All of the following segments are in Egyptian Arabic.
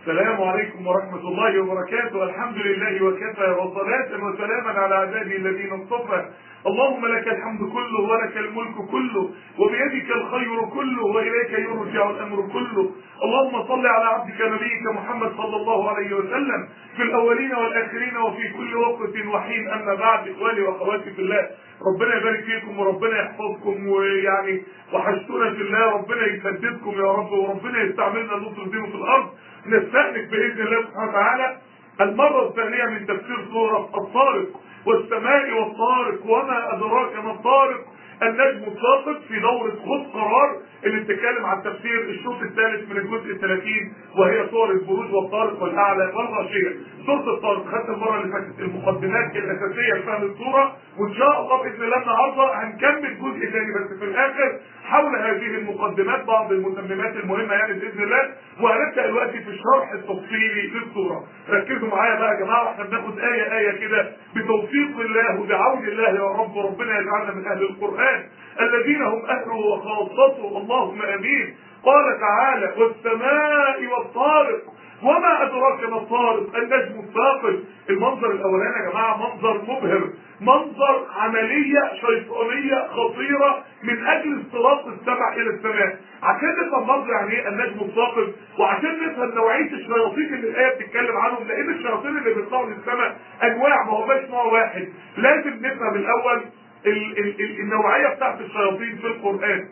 السلام عليكم ورحمة الله وبركاته الحمد لله وكفى وصلاة وسلاما على عباده الذين اصطفى اللهم لك الحمد كله ولك الملك كله وبيدك الخير كله وإليك يرجع الأمر كله اللهم صل على عبدك نبيك محمد صلى الله عليه وسلم في الأولين والآخرين وفي كل وقت وحين أما بعد إخواني وأخواتي في الله ربنا يبارك فيكم وربنا يحفظكم ويعني وحشتونا في الله ربنا يسددكم يا رب وربنا يستعملنا نصر دينه في الأرض نستأنف بإذن الله سبحانه وتعالى المرة الثانية من تفسير سورة الطارق والسماء والطارق وما أدراك ما الطارق النجم الساقط في دورة خذ قرار اللي بتتكلم عن تفسير الشوط الثالث من الجزء الثلاثين وهي صور البروج والطارق والأعلى والغاشية سورة الطارق خدت المرة اللي فاتت المقدمات الأساسية لفهم السورة وإن شاء الله بإذن الله النهاردة هنكمل جزء ثاني بس في الآخر حول هذه المقدمات بعض المتممات المهمة يعني بإذن الله وهنبدأ دلوقتي في الشرح التفصيلي للسورة ركزوا معايا بقى يا جماعة احنا بناخد آية آية كده بتوفيق الله وبعون الله يا رب وربنا يجعلنا من أهل القرآن الذين هم أهله وخاصته اللهم أمين قال تعالى والسماء والطارق وما أدراك ما الطارق النجم الثاقب المنظر الأولاني يا جماعة منظر مبهر منظر عملية شيطانية خطيرة من أجل استراق السمع إلى السماء عشان نفهم منظر يعني إيه النجم الثاقب وعشان نفهم نوعية الشياطين اللي الآية بتتكلم عنهم لأن الشياطين اللي بيطلعوا للسماء أنواع ما هو مش نوع واحد لازم نفهم الأول ال ال ال النوعية بتاعت الشياطين في القرآن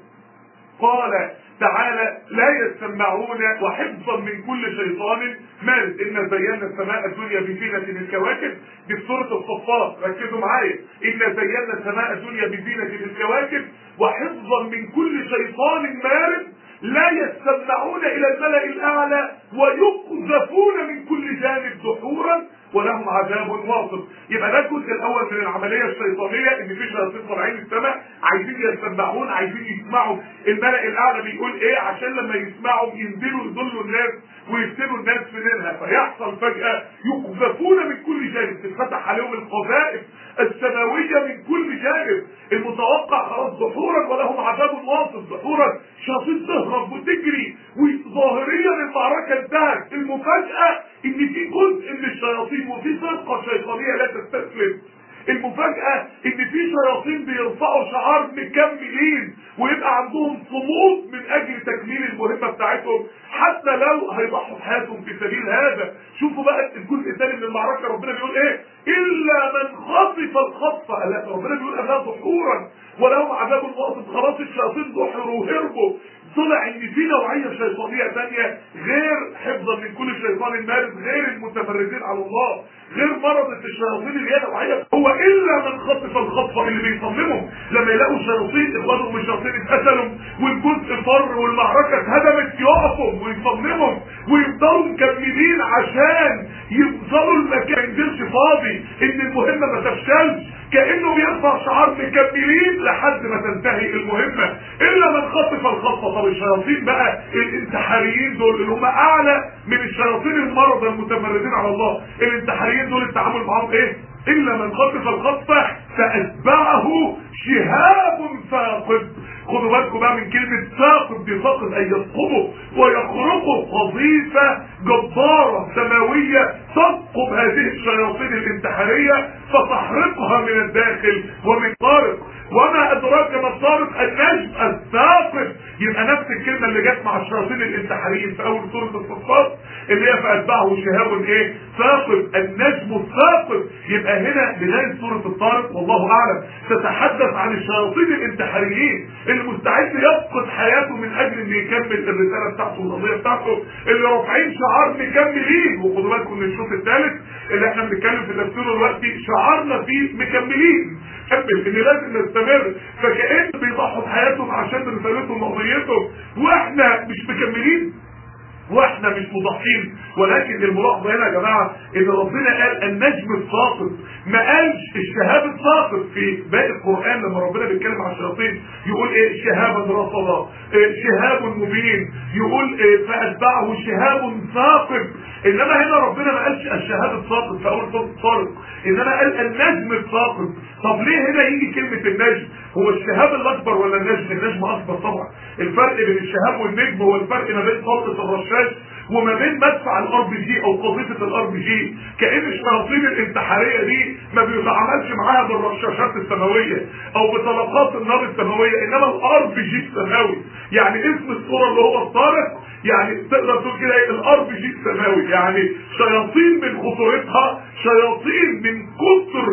قال تعالى لا يسمعون وحفظا من كل شيطان مارد إن زينا السماء الدنيا بزينة الكواكب دي في سورة الصفات ركزوا معايا إن زينا السماء الدنيا بزينة الكواكب وحفظا من كل شيطان مارد لا يسمعون إلى الملأ الأعلى ويقذفون من كل جانب دحورا ولهم عذاب واصب يبقى ده الجزء الاول من العمليه الشيطانيه ان في شياطين طالعين السماء عايزين يسمعون عايزين يسمعوا الملأ الاعلى بيقول ايه عشان لما يسمعوا ينزلوا يضلوا الناس ويفتنوا الناس في دينها فيحصل فجاه يقذفون من كل جانب تتفتح عليهم القذائف السماويه من كل جانب المتوقع خلاص دحورا ولهم عذاب واصب دحورا شياطين تهرب وتجري وظاهريا المعركه انتهت المفاجاه ان في جزء من الشياطين وفي فرقه شيطانيه لا تستسلم المفاجأة ان في شياطين بيرفعوا شعار مكملين ويبقى عندهم صمود من اجل تكميل المهمة بتاعتهم حتى لو هيضحوا بحياتهم في سبيل هذا شوفوا بقى الجزء الثاني من المعركة ربنا بيقول ايه الا من خطف الخطفة لا ربنا بيقول انها دحورا ولهم عذاب واصب خلاص الشياطين دحروا وهربوا طلع ان في نوعيه شيطانيه ثانيه غير حفظا من كل شيطان مارد غير المتمردين على الله غير مرضة الشياطين اللي هي نوعيه هو الا من خطف الخطفه اللي بيصممهم لما يلاقوا شياطين اخوانهم الشياطين اتقتلوا والجزء فر والمعركه اتهدمت يقفوا ويصممهم ويفضلوا مكملين عشان يوصلوا المكان ما ينزلش فاضي ان المهمه ما تفشلش كانه بيرفع شعار مكملين لحد ما تنتهي المهمه الا من خطف الخطفه طب الشياطين بقى الانتحاريين دول اللي هم اعلى من الشياطين المرضى المتمردين على الله الانتحاريين دول التعامل معاهم ايه الا من خطف الخطفه فاتبعه شهاب ثاقب خدوا بالكم بقى من كلمة ثاقب دي ثاقب أي يثقبه ويخرقه قذيفة جبارة سماوية تثقب هذه الشياطين الانتحارية فتحرقها من الداخل ومن طارق وما أدراك ما الطارق النجم الثاقب يبقى نفس الكلمة اللي جت مع الشياطين الانتحاريين في أول سورة الصفات اللي هي فأتبعه شهاب ايه ثاقب النجم الثاقب يبقى هنا بداية سورة الطارق والله أعلم تتحدث عن الشياطين الانتحاريين اللي مستعد يفقد حياته من اجل ان يكمل الرساله بتاعته والقضيه بتاعته اللي رافعين شعار مكملين وخدوا بالكم من الشوط الثالث اللي احنا بنتكلم في تفسيره دلوقتي شعارنا فيه مكملين كمل ان لازم نستمر فكأن بيضحوا بحياتهم عشان رسالتهم وقضيتهم واحنا مش مكملين واحنا مش مضحين ولكن الملاحظه هنا يا جماعه ان ربنا قال النجم الساقط ما قالش الشهاب الساقط في باقي القران لما ربنا بيتكلم عن الشياطين يقول ايه شهابا رصدا إيه شهاب مبين يقول إيه فاتبعه شهاب ثاقب انما هنا ربنا ما قالش الشهاب الساقط في اول صوت الطارق انما قال النجم الساقط طب ليه هنا يجي كلمه النجم هو الشهاب الاكبر ولا النجم النجم اكبر طبعا الفرق بين الشهاب والنجم هو الفرق ما بين طلقه الرشاش وما بين مدفع الار بي جي او قذيفه الار بي جي كان الشياطين الانتحاريه دي ما بيتعاملش معاها بالرشاشات السماويه او بطلقات النار السماويه انما الار بي جي السماوي يعني اسم الصوره اللي هو الطارق يعني تقدر تقول كده الار بي جي السماوي يعني شياطين من خطورتها شياطين من كتر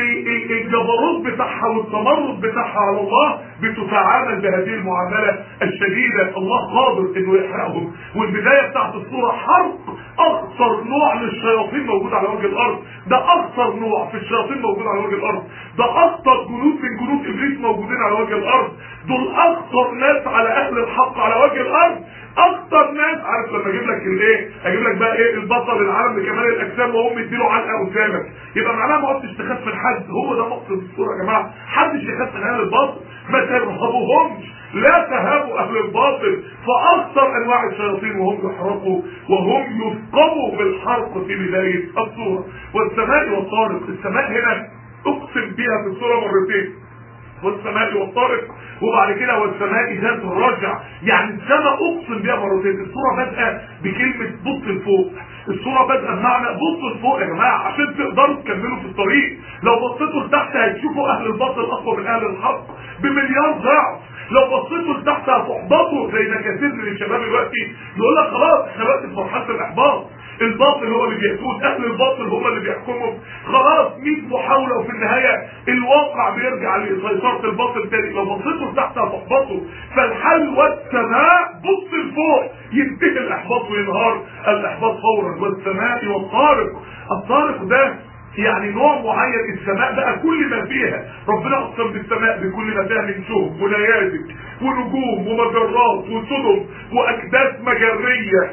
الجبروت بتاعها والتمرد بتاعها على الله بتتعامل بهذه المعامله الشديده الله قادر انه يحرقهم والبدايه بتاعت الصوره حرق اخطر نوع للشياطين موجود على وجه الارض ده اخطر نوع في الشياطين موجود على وجه الارض ده اخطر جنود من جنود ابليس موجودين على وجه الارض دول اخطر ناس على اهل الحق على وجه الارض اكتر ناس عارف لما اجيب لك الايه اجيب لك بقى ايه البطل العالم لكمال الاجسام وهم يديله علقه قدامك يبقى معناها ما عدتش تخاف من حد هو ده مقصد الصوره يا جماعه حدش يخاف من اهل الباطل ما ترهبوهمش لا تهابوا اهل الباطل فاكثر انواع الشياطين وهم يحرقوا وهم يثقبوا بالحرق في بدايه الصوره والسماء والطارق السماء هنا اقسم بها في الصوره مرتين والسماء والطارق وبعد كده والسماء ذات الرجع يعني السماء اقسم بها مرتين الصوره بادئه بكلمه بص لفوق الصوره بادئه بمعنى بص لفوق يا جماعه عشان تقدروا تكملوا في الطريق لو بصيتوا لتحت هتشوفوا اهل الباطل اقوى من اهل الحق بمليار ضعف لو بصيتوا لتحت هتحبطوا زي ما كثير من الشباب دلوقتي يقول لك خلاص احنا دلوقتي في مرحله الاحباط الباطل هو اللي بيسود اهل الباطل هم اللي بيحكموا خلاص 100 محاوله وفي النهايه الواقع بيرجع لسيطره الباطل تاني لو بصيتوا لتحت هتحبطوا فالحل والسماء بص لفوق ينتهي الاحباط وينهار الاحباط فورا والسماء والطارق الطارق ده يعني نوع معين السماء بقى كل ما فيها ربنا اقسم بالسماء بكل ما فيها من شهب ونيازك ونجوم ومجرات وسدم واكداس مجريه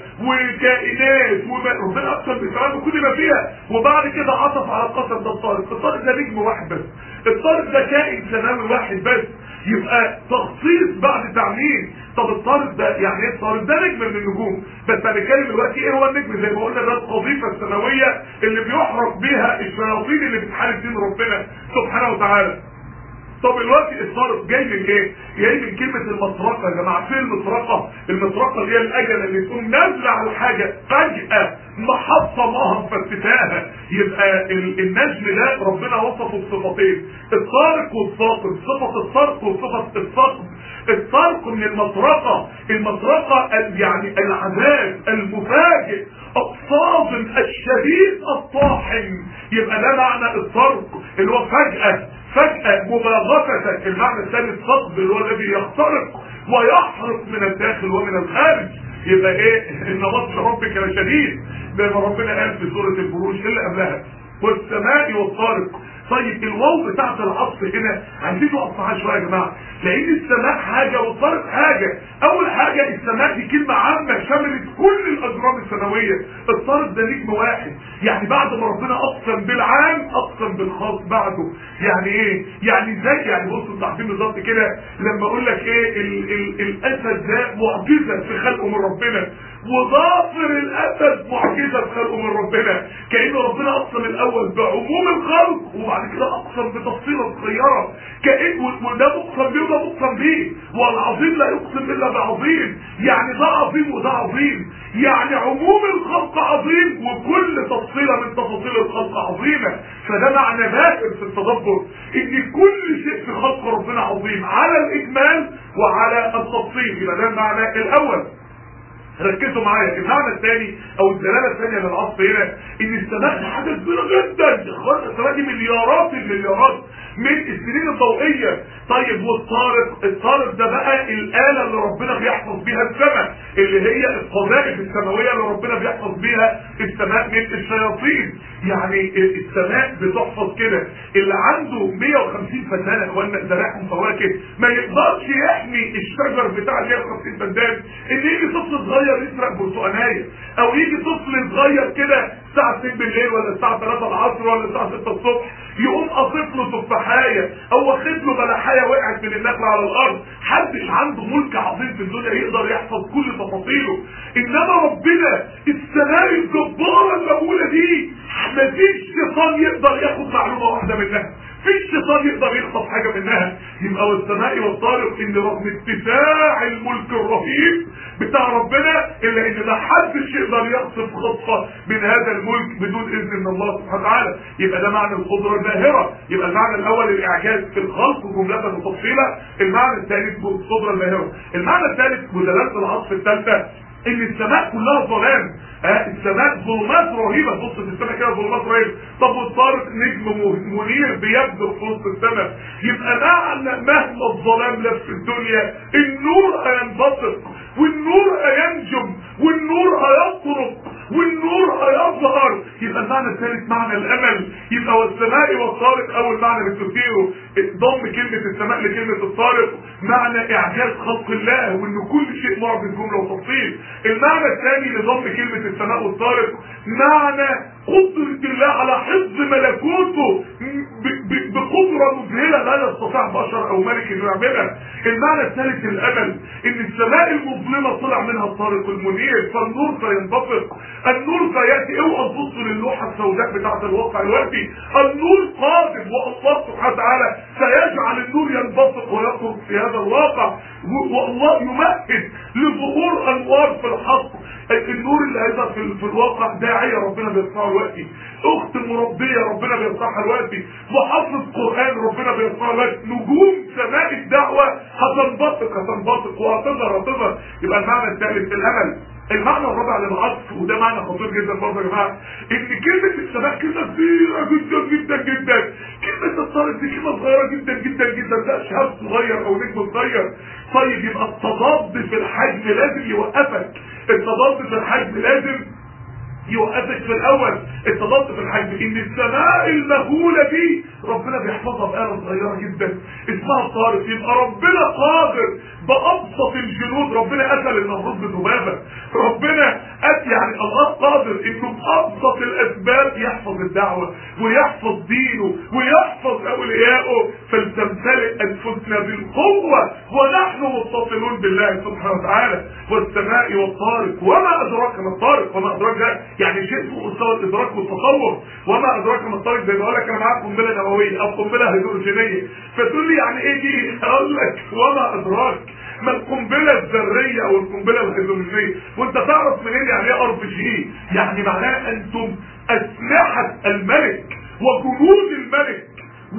وكائنات وما... ربنا اقسم بالسماء بكل ما فيها وبعد كده عطف على القسم ده الطارق الطارق ده نجم واحد بس الطارق ده كائن سماوي واحد بس يبقى تخصيص بعد تعميم طب الطارق ده يعني ايه الطارق ده نجم من النجوم بس هنتكلم دلوقتي ايه هو النجم زي ما قلنا ده القذيفه السماويه اللي بيحرق بيها الشياطين اللي بتحارب دين ربنا سبحانه وتعالى طب الوقت الطارق جاي من ايه؟ جاي من كلمة المطرقة يا جماعة فين المطرقة؟ المطرقة اللي هي الأجلة اللي تكون نازلة على الحاجة فجأة محطماها مفتتاها يبقى النجم ده ربنا وصفه بصفتين الطارق والصاقب صفة الطارق وصفة الصاقب الطرق من المطرقة المطرقة يعني العذاب المفاجئ الصادم الشديد الطاحن يبقى ده معنى الطرق اللي هو فجأة فجأة مباغتة المعنى الثاني الصدب اللي هو الذي يخترق ويحرق من الداخل ومن الخارج يبقى ايه ان بطش ربك لشديد زي ما ربنا قال في سورة البروج اللي قبلها والسماء والطارق طيب الواو بتاعت العطف هنا عايزين نقف معاها شويه يا جماعه لان السماء حاجه والطارق حاجه اول حاجه السماء دي كلمه عامه شملت كل الاجرام السماويه الطارق ده نجم واحد يعني بعد ما ربنا اقسم بالعام اقسم بالخاص بعده يعني ايه يعني ازاي يعني بصوا انتوا عارفين بالظبط كده لما اقول لك ايه ال ال الاسد ده معجزه في خلقه من ربنا وضافر الاسد معجزه في خلقه من ربنا كان ربنا اقسم الاول بعموم الخلق وبعد كده اقسم بتفصيله صغيره كان وده مقسم بيه وده مقسم بيه والعظيم لا يقسم الا بعظيم يعني ده عظيم وده عظيم يعني عموم الخلق عظيم وكل تفصيله من تفاصيل الخلق عظيمه فده معنى باهر في التدبر ان كل شيء في خلق ربنا عظيم على الاجمال وعلى التفصيل يبقى ده المعنى الاول ركزوا معايا المعنى الثاني او الدلاله الثانيه للعصف هنا ان السماء دي حاجه كبيره جدا اخوان السماء دي مليارات المليارات من السنين الضوئيه طيب والطارق الطارق ده بقى الاله اللي ربنا بيحفظ بيها السماء اللي هي القذائف السماويه اللي ربنا بيحفظ بيها السماء من الشياطين يعني السماء بتحفظ كده اللي عنده 150 فدان يا اخوانا زرعهم فواكه ما يقدرش يحمي الشجر بتاع ال 150 فدان ان يجي طفل صغير يسرق برتقانيه او يجي طفل صغير كده الساعه 2 بالليل ولا الساعه 3 العصر ولا الساعه 6 الصبح يقوم قاصف له تفاحيه او واخد له بلحايه وقعت من النخله على الارض محدش عنده ملك عظيم في الدنيا يقدر يحفظ كل تفاصيله انما ربنا السماء الجباره المهوله دي مفيش شيطان يقدر ياخد معلومه واحده منها مفيش شيطان يقدر يخطف حاجه منها يبقى والسماء والطارق ان رغم اتساع الملك الرهيب بتاع ربنا الا ان ما حدش يقدر يخطف خطفه من هذا الملك بدون اذن من الله سبحانه وتعالى يبقى ده معنى القدره الباهره يبقى المعنى الاول الاعجاز في الخلق جمله وتفصيلا المعنى الثالث القدره الباهره المعنى الثالث ودلاله العطف الثالثه ان السماء كلها ظلام آه السماء ظلمات رهيبه بص في السماء كده ظلمات رهيبه طب والطارق نجم منير بيبدو في وسط السماء يبقى معنى مهما الظلام لف الدنيا النور هينبسط والنور هينجم والنور هيطرق والنور هيظهر يبقى المعنى الثالث معنى الامل يبقى والسماء والطارق اول معنى بتثيره ضم كلمه السماء لكلمه الطارق معنى اعجاز خلق الله وان كل شيء معجز جمله وتفصيل المعنى الثاني لضم كلمه السماء والطارق معنى قدرة الله على حفظ ملكوته بقدرة مذهلة لا يستطيع بشر او ملك انه يعملها المعنى الثالث الامل ان السماء المظلمة طلع منها الطارق المنير فالنور سينطفق النور سياتي اوعى تبصوا للوحة السوداء بتاعة الواقع دلوقتي النور قادم والله سبحانه وتعالى سيجعل النور ينبسط ويخرج في هذا الواقع والله يمهد لظهور انوار في الحق النور اللي هيظهر في, في الواقع داعية ربنا بيرفعه دلوقتي اخت مربية ربنا بيرفعها دلوقتي محافظ قرآن ربنا بيرفعه دلوقتي نجوم سماء الدعوة هتنبثق هتنبثق وهتظهر هتظهر يبقى المعنى الثالث الامل المعنى الرابع للعطف وده معنى خطير جدا برضه يا جماعه ان كلمه السماء كلمه كبيره جدا جدا جدا كلمه الطارق دي كلمه صغيره جدا جدا جدا ده شهاب صغير او نجم صغير طيب يبقى التضاد في الحجم لازم يوقفك التضاد في الحجم لازم يوقفك في الاول التضاد في الحجم ان السماء المهولة دي ربنا بيحفظها بآلة صغيرة جدا اسمها الطارق يبقى ربنا قادر بأبسط الجنود ربنا قتل النمرود بذبابة ربنا قتل يعني الله قادر انه بأبسط الاسباب يحفظ الدعوة ويحفظ دينه ويحفظ اوليائه فلتمتلئ انفسنا بالقوة ونحن متصلون بالله سبحانه وتعالى والسماء والطارق وما ادراك ما الطارق وما ادراك ده يعني شيء فوق مستوى الادراك والتصور وما ادراك ما الطارق زي ما اقول لك انا معاك قنبله نوويه او قنبله هيدروجينيه فتقول لي يعني ايه دي اقول لك وما ادراك ما القنبله الذريه او القنبله الهيدروجينيه وانت تعرف منين يعني ايه ار بي جي يعني معناها انتم اسلحه الملك وجنود الملك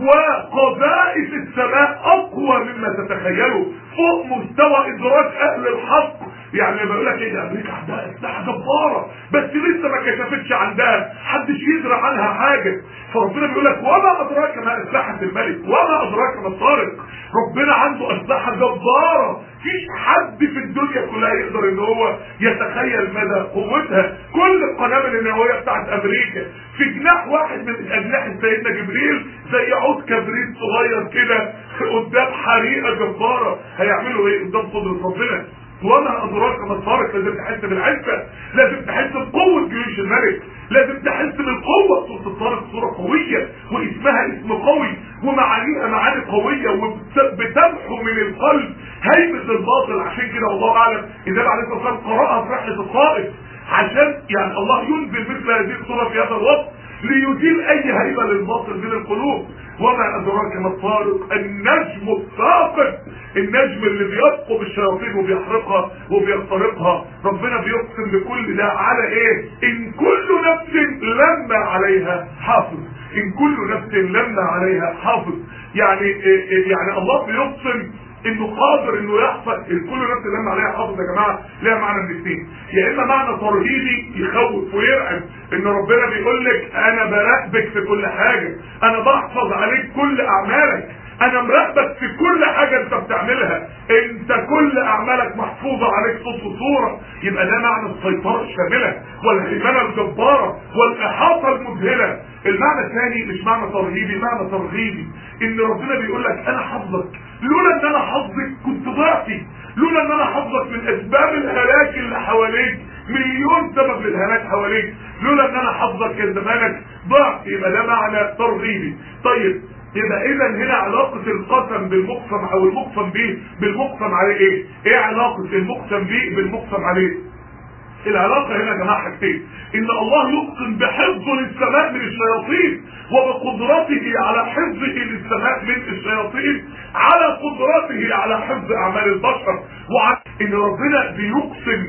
وقذائف السماء اقوى مما تتخيلوا فوق مستوى ادراك اهل الحق يعني بقول لك ايه ده امريكا عندها اسلحه جباره بس لسه ما كشفتش عندها حدش يدري عنها حاجه فربنا بيقول لك وما ادراك ما اسلحه الملك وما ادراك ما الطارق ربنا عنده اسلحه جباره مفيش حد في الدنيا كلها يقدر ان هو يتخيل مدى قوتها كل القنابل النوويه بتاعت امريكا في جناح واحد من اجنحه سيدنا جبريل زي عود كبريت صغير كده قدام حريقه جباره هيعملوا ايه قدام قدره ربنا وما ادراك ما الفارق لازم تحس بالعزه لازم تحس بقوه جيوش الملك لازم تحس بالقوه صوره الطارق صوره قويه واسمها اسم قوي ومعانيها معاني قويه وبتمحو من القلب هيبه الباطل عشان كده والله اعلم النبي عليه الصلاه والسلام قراها في رحله الطائف عشان يعني الله ينزل مثل هذه الصوره في هذا الوقت ليزيل اي هيبه للباطل من القلوب وما ادراك ما الطارق النجم الثاقب النجم اللي بيثقب الشياطين وبيحرقها وبيخترقها ربنا بيقسم بكل ده على ايه ان كل نفس لما عليها حافظ ان كل نفس لما عليها حافظ يعني إيه يعني الله بيقسم انه قادر انه يحفظ الكل نفس اللي لما عليها حافظ يا جماعه ليها معنى من الاثنين يا اما معنى ترهيبي يخوف ويرعب ان ربنا بيقول لك انا براقبك في كل حاجه انا بحفظ عليك كل اعمالك انا مراقبك في كل حاجة انت بتعملها انت كل اعمالك محفوظة عليك صوت وصورة يبقى ده معنى السيطرة الشاملة والهيمنة الجبارة والاحاطة المذهلة المعنى الثاني مش معنى ترهيبي معنى ترغيبي ان ربنا بيقول لك انا حافظك لولا ان انا حافظك كنت ضعفي لولا ان انا حافظك من اسباب الهلاك اللي حواليك مليون سبب للهلاك حواليك لولا ان انا حافظك كان زمانك ضعت يبقى ده معنى ترغيبي طيب يبقى اذا هنا علاقة القسم بالمقسم او المقسم به بالمقسم عليه ايه ايه علاقة المقسم به بالمقسم عليه العلاقة هنا يا جماعة حاجتين ان الله يقسم بحفظه للسماء من الشياطين وبقدرته على حفظه للسماء من الشياطين على قدرته على حفظ اعمال البشر وعلى ان ربنا بيقسم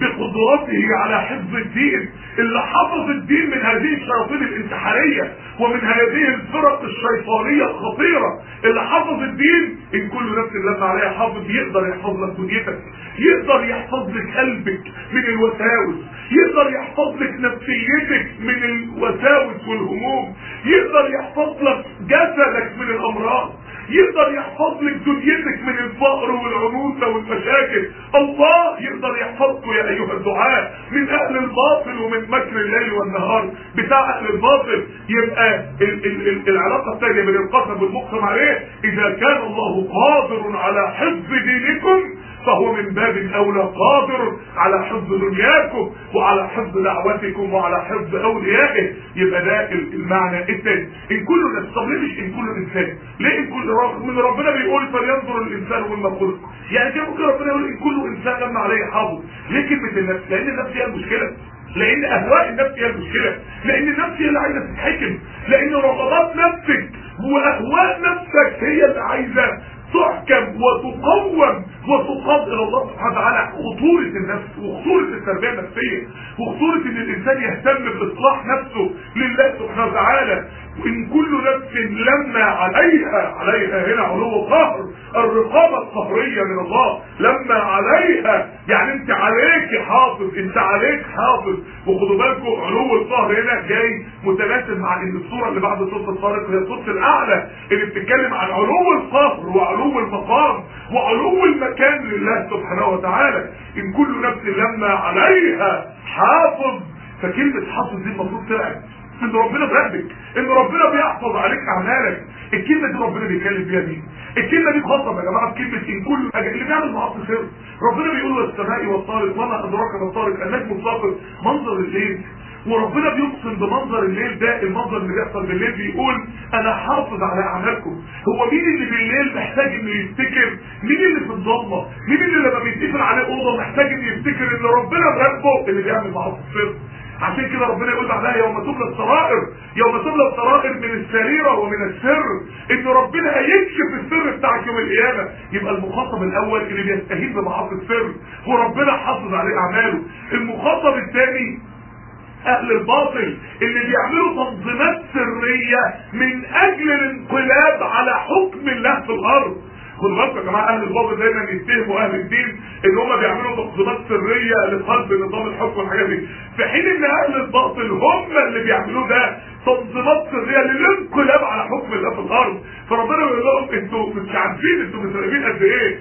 بقدرته على حفظ الدين اللي حفظ الدين من هذه الشياطين الانتحارية ومن هذه الفرق الشيطانية الخطيرة اللي حفظ الدين ان كل نفس لما عليها حافظ يقدر يحفظ لك دنيتك يقدر يحفظ لك قلبك من الوساوس يقدر يحفظ لك نفسيتك من الوساوس والهموم يقدر يحفظ لك جسدك من الامراض يقدر يحفظ لك دنيتك من الفقر والعنوسة والمشاكل الله يقدر يحفظكم يا ايها الدعاء من اهل الباطل ومن مكر الليل والنهار بتاع اهل الباطل يبقى ال ال ال العلاقة الثانية بين القسم والمقسم عليه اذا كان الله قادر على حفظ دينكم فهو من باب اولى قادر على حفظ دنياكم وعلى حفظ دعوتكم وعلى حفظ اوليائه يبقى ده المعنى الثاني ان كل نفس طب ليه مش ان كل انسان ليه ان كل رغم من ربنا بيقول فلينظر الانسان مما خلق يعني كان ممكن ربنا يقول ان كل انسان لما عليه حافظ ليه كلمه النفس لان النفس هي المشكله لان اهواء النفس هي المشكله لان النفس هي اللي عايزه تتحكم لان رغبات نفسك واهواء نفسك هي اللي عايزه تحكم وتقوم وتقاد الى الله سبحانه وتعالى خطورة النفس وخطورة التربية النفسية وخطورة ان الانسان يهتم باصلاح نفسه لله سبحانه وتعالى وان كل نفس لما عليها عليها هنا علو قهر الرقابة القهرية من الله لما عليها يعني انت عليك حافظ انت عليك حافظ وخدوا بالكم علو القهر هنا جاي متناسب مع ان الصورة اللي بعد صورة الطارق هي الصورة الاعلى اللي بتتكلم عن علو القهر وعلو المقام وعلو المكان لله سبحانه وتعالى ان كل نفس لما عليها حافظ فكلمة حافظ دي المفروض تلعب ان ربنا بيحبك ان ربنا بيحفظ عليك اعمالك الكلمه دي ربنا بيتكلم بيها مين الكلمه دي خاصه يا جماعه بكلمه ان كل حاجه اللي بيعمل معاصي خير ربنا بيقول والسماء والطارق وما ادراك ما الطارق النجم الصاقر منظر الليل وربنا بيقسم بمنظر الليل ده المنظر اللي بيحصل بالليل بيقول انا حافظ على اعمالكم هو مين اللي بالليل محتاج انه يفتكر مين اللي في الضلمه مين اللي لما بيتقفل عليه اوضه محتاج انه يفتكر ان ربنا مراقبه اللي بيعمل معاصي خير عشان كده ربنا يقول بعدها يوم تبلى السرائر يوم تبلى السرائر من السريرة ومن السر ان ربنا هيكشف السر بتاعك يوم القيامة يبقى المخاطب الاول اللي بيستهين بمعاصي السر وربنا حافظ عليه اعماله المخاطب الثاني اهل الباطل اللي بيعملوا تنظيمات سرية من اجل الانقلاب على حكم الله في الارض خدوا بالكم يا جماعه اهل الباطل دايما يتهموا اهل الدين ان هم بيعملوا تنظيمات سريه لقلب نظام الحكم والحاجات دي في حين ان اهل الباطل هم اللي بيعملوه ده تنظيمات سريه للانقلاب على حكم الله في الارض فربنا يقول لهم انتوا مش عارفين انتوا متراقبين قد ايه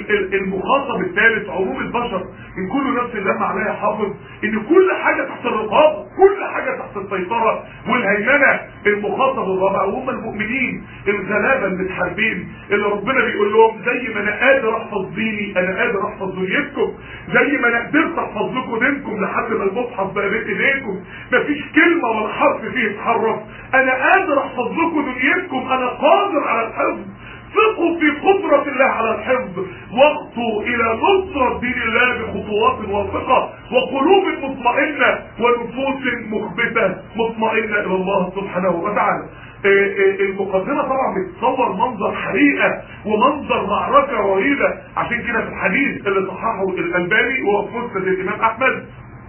المخاطب الثالث عموم البشر ان كل نفس لما عليها حافظ ان كل حاجه تحت الرقابه كل حاجه تحت السيطره والهيمنه المخاطب الرابع وهم المؤمنين الغلابه المتحاربين اللي ربنا بيقول لهم زي ما انا قادر احفظ ديني انا قادر احفظ دنيتكم زي ما انا قدرت احفظ لكم دينكم لحد ما المصحف بقى بين ايديكم مفيش كلمه ولا حرف فيه يتحرف انا قادر احفظ لكم دنيتكم انا قادر على الحفظ ثقوا في قدرة الله على الحفظ واخطوا الى نصرة دين الله بخطوات واثقة وقلوب مطمئنة ونفوس مخبتة مطمئنة الى الله سبحانه وتعالى المقدمة طبعا بتصور منظر حريقة ومنظر معركة رهيبة عشان كده في الحديث اللي صححه الألباني وهو في مسند الإمام أحمد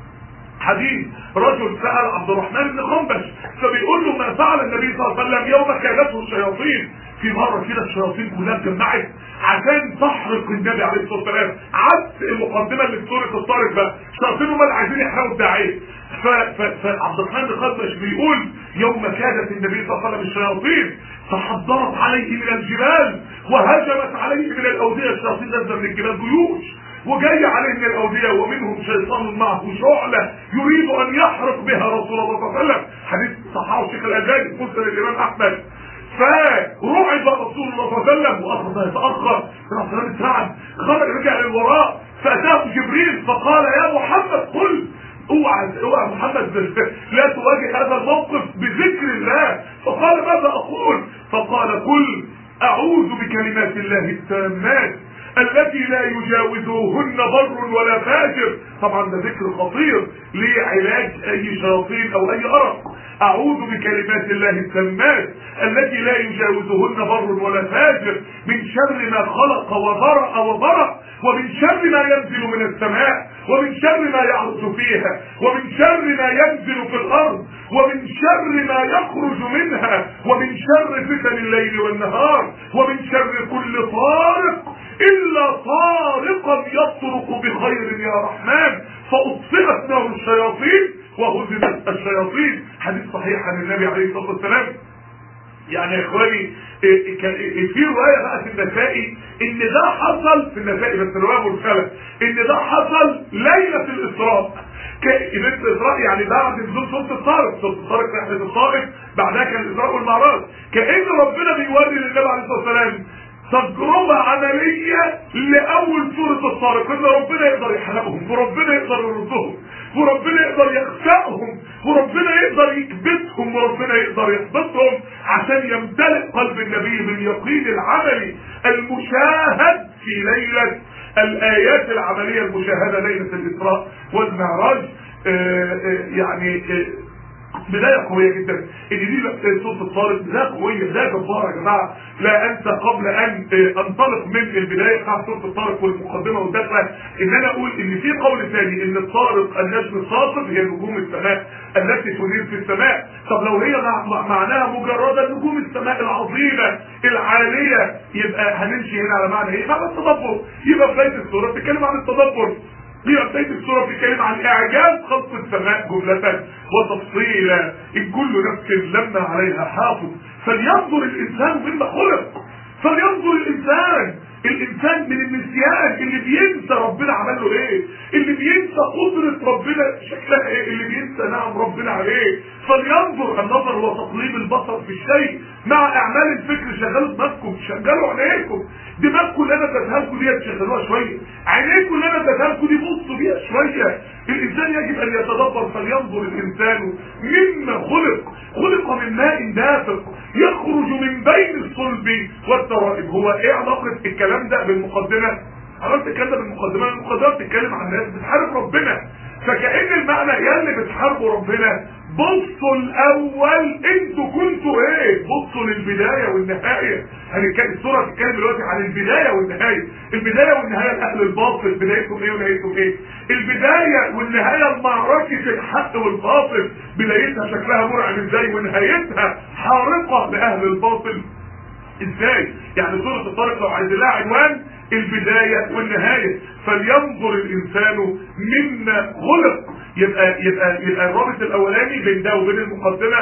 حديث رجل سأل عبد الرحمن بن خنبش فبيقول له ما فعل النبي صلى الله عليه وسلم يوم كادته الشياطين في مرة كده الشياطين كلها اتجمعت عشان تحرق النبي عليه الصلاة والسلام عكس المقدمة اللي في سورة الطارق بقى الشياطين هم اللي عايزين يحرقوا الداعية فعبد الرحمن بن خنبش بيقول يوم كادت النبي صلى الله عليه وسلم الشياطين تحضرت عليه من الجبال وهجمت عليه من الأودية الشياطين نزل من الجبال جيوش وجاي عليه من الأودية ومنهم شيطان معه شعلة يريد أن يحرق بها رسول الله صلى الله عليه وسلم حديث صححه الشيخ الألباني في مسند الإمام أحمد فرعب رسول الله صلى الله عليه وسلم وأخذ يتأخر راح سلام اترعب خرج رجع للوراء فأتاه جبريل فقال يا محمد قل اوعى اوعى محمد لا تواجه هذا الموقف بذكر الله فقال ماذا اقول فقال قل اعوذ بكلمات الله التامات التي لا يجاوزهن بر ولا فاجر طبعا ده ذكر خطير لعلاج اي شياطين او اي ارق اعوذ بكلمات الله التامات التي لا يجاوزهن بر ولا فاجر من شر ما خلق وبرأ وبرأ ومن شر ما ينزل من السماء ومن شر ما يعرج فيها ومن شر ما ينزل في الارض ومن شر ما يخرج منها ومن شر فتن الليل والنهار ومن شر كل طارق الا طارقا يطرق بخير يا رحمن فاطفئت نار الشياطين وهزمت الشياطين حديث صحيح عن النبي عليه الصلاه والسلام يعني يا اخواني في روايه بقى في النسائي ان ده حصل في النسائي بس الروايه مرسله ان ده حصل ليله الاسراء ليله الاسراء يعني بعد نزول سوره الطارق سوره الطارق رحله الطائف بعدها كان الاسراء والمعراج كان ربنا بيوري للنبي عليه الصلاه والسلام تجربة عملية لأول سورة الطارق إن ربنا يقدر يحرقهم وربنا يقدر يردهم وربنا يقدر يخفقهم وربنا يقدر يكبتهم وربنا يقدر يحبطهم عشان يمتلئ قلب النبي باليقين العملي المشاهد في ليلة الآيات العملية المشاهدة ليلة الإسراء والمعراج آآ آآ يعني آآ بداية قوية جدا ان دي صوت الطارق بداية قوية بداية جبارة يا جماعة لا انسى قبل ان انطلق من البداية بتاع صوت الطارق والمقدمة والدخلة ان انا اقول ان في قول ثاني ان الطارق النجم الصاصف هي نجوم السماء التي تنير في السماء طب لو هي معناها مجرد نجوم السماء العظيمة العالية يبقى هنمشي هنا على معنى ايه؟ معنى التدبر يبقى بداية السورة بتتكلم عن التدبر هي بداية السورة بتتكلم عن إعجاز خلق السماء جملة وتفصيلا إن كل نفس لما عليها حافظ فلينظر الإنسان مما خلق فلينظر الإنسان الإنسان من النسيان اللي بينسى ربنا عمل له إيه اللي بينسى قدرة ربنا شكلها إيه اللي بينسى نعم ربنا عليه فلينظر النظر هو تقليب البصر في الشيء مع أعمال الفكر شغلوا دماغكم شغلوا عينيكم دماغكم اللي انا اديتها لكم دي تشغلوها شويه عينيكم اللي انا اديتها لكم دي بصوا بيها شويه الانسان يجب ان يتدبر فلينظر الانسان مما خلق خلق من ماء دافق يخرج من بين الصلب والترائب هو ايه علاقه الكلام ده بالمقدمه عملت الكلام ده بالمقدمه المقدمه بتتكلم عن ناس بتحارب ربنا فكأن المعنى يا اللي بتحاربوا ربنا بصوا الاول انتوا كنتوا ايه بصوا للبدايه والنهايه هنتكلم الصوره بتتكلم دلوقتي عن البدايه والنهايه البدايه والنهايه لاهل الباطل بدايتهم ايه ونهايتهم ايه البدايه والنهايه المعركه الحق والباطل بدايتها شكلها مرعب ازاي ونهايتها حارقه لاهل الباطل ازاي يعني سوره الطارق لو عايز لها عنوان البدايه والنهايه فلينظر الانسان مما خلق يبقى يبقى يبقى الرابط الاولاني بين ده وبين المقدمه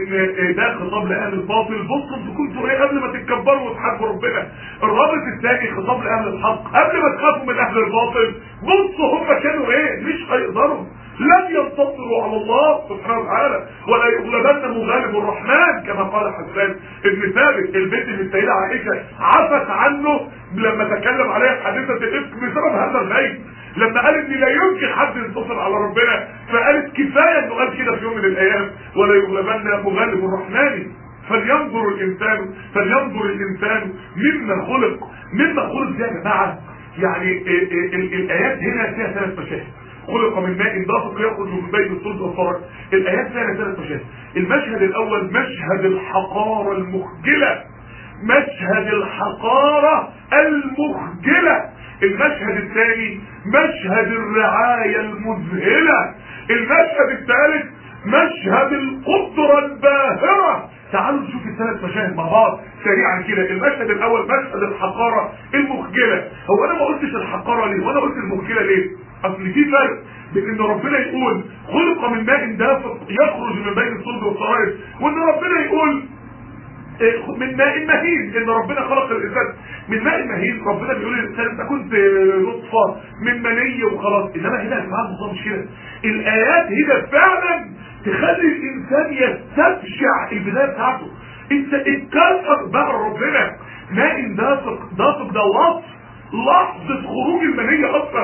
ان ده خطاب لاهل الباطل بصوا انتوا كنتوا ايه قبل ما تتكبروا وتحاربوا ربنا الرابط الثاني خطاب لاهل الحق قبل ما تخافوا من اهل الباطل بصوا هم كانوا ايه مش هيقدروا لن ينتصروا على الله سبحانه وتعالى ولا يغلبن مغالب الرحمن كما قال حسان ابن ثابت البيت اللي السيده عائشه عفت عنه لما تكلم عليها حادثه الافك بسبب هذا البيت لما قال ان لا يمكن حد ينتصر على ربنا فقالت كفايه انه قال كده في يوم من الايام ولا يغلبن مغالب الرحمن فلينظر الانسان فلينظر الانسان مما خلق مما خلق دي يا جماعه يعني ال ال ال الايات هنا فيها ثلاث مشاهد خلق من ماء دافق يخرج من بين الصلب والفرج الايات فيها ثلاث مشاهد المشهد الاول مشهد الحقاره المخجله مشهد الحقاره المخجله المشهد الثاني مشهد الرعايه المذهله المشهد الثالث مشهد القدره الباهره تعالوا نشوف الثلاث مشاهد مع بعض سريعا كده المشهد الاول مشهد الحقاره المخجله هو انا ما قلتش الحقاره ليه وانا قلت المخجله ليه اصل في فرق بين ان ربنا يقول خلق من ماء دافق يخرج من بين الصلب والصرائر وان ربنا يقول من ماء مهين ان ربنا خلق الانسان من ماء مهين ربنا بيقول للانسان انت كنت نطفه من مني وخلاص انما هنا يا جماعه الموضوع مش كده الايات هنا فعلا تخلي الانسان يستبشع البدايه بتاعته انت اتكسر بقى ربنا ماء دافق دافق ده وصف لحظه خروج المنيه اصلا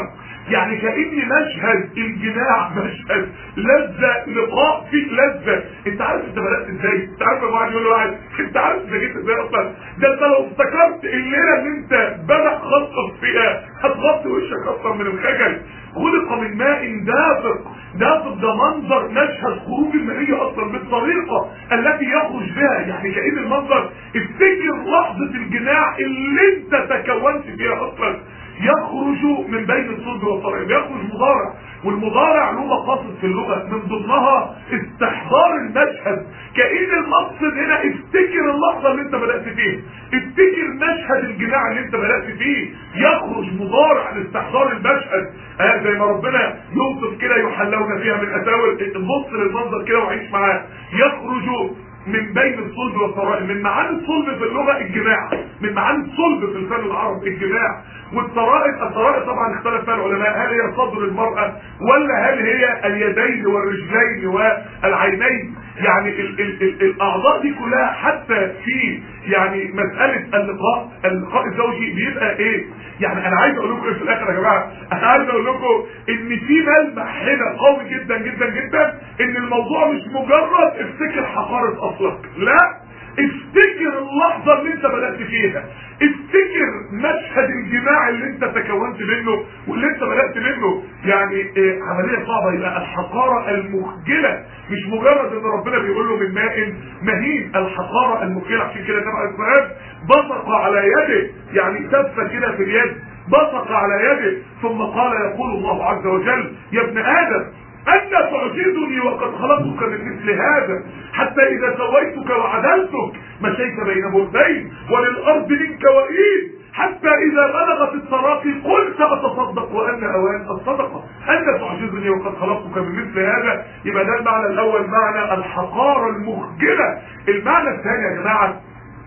يعني كأن مشهد الجماع مشهد لذة لقاء فيه لذة انت عارف انت بدأت ازاي انت عارف لما واحد يقول لواحد انت عارف انت جيت ازاي اصلا ده انت لو افتكرت الليلة اللي انت بدأ خطف فيها هتغطي وشك اصلا من الخجل خلق من ماء دافق دافق ده منظر مشهد خروج المنية اصلا بالطريقة التي يخرج بها يعني كأن المنظر افتكر لحظة الجماع اللي انت تكونت فيها اصلا يخرج من بين الصلب والطريق يخرج مضارع والمضارع له مقاصد في اللغة من ضمنها استحضار المشهد كأن المقصد هنا افتكر اللحظة اللي انت بدأت فيها افتكر مشهد الجماع اللي انت بدأت فيه يخرج مضارع لاستحضار المشهد آه زي ما ربنا يوصف كده يحلون فيها من اساور بص للمنظر كده وعيش معاه يخرج من بين الصلب والطرائق من معاني الصلب في اللغة الجماع من معاني الصلب في لسان العرب الجماع والطرائق الطرائق طبعا اختلف فيها العلماء هل هي صدر المرأة ولا هل هي اليدين والرجلين والعينين يعني ال ال ال الاعضاء دي كلها حتى في يعني مسألة اللقاء اللقاء الزوجي بيبقى ايه يعني انا عايز اقول لكم ايه في الاخر يا جماعة انا عايز اقول لكم ان في ملمح هنا قوي جدا جدا جدا ان الموضوع مش مجرد افتكر حقارة اصلك لا افتكر اللحظة اللي انت بدأت فيها افتكر مشهد الجماع اللي انت تكونت منه واللي انت بدأت منه يعني اه عملية صعبة يبقى الحقارة المخجلة مش مجرد ان ربنا بيقول له من ماء مهين الحقارة المخجلة عشان كده تبع السؤال بصق على يده يعني تف كده في اليد بصق على يده ثم قال يقول الله عز وجل يا ابن آدم أنت تعجزني وقد خلقتك من مثل هذا حتى إذا سويتك وعدلتك مشيت بين بردين وللأرض منك وإيد حتى إذا بلغت التراقي قلت أتصدق وأن أوان الصدقة أنت تعجزني وقد خلقتك من مثل هذا يبقى ده المعنى الأول معنى الحقارة المخجلة المعنى الثاني يا جماعة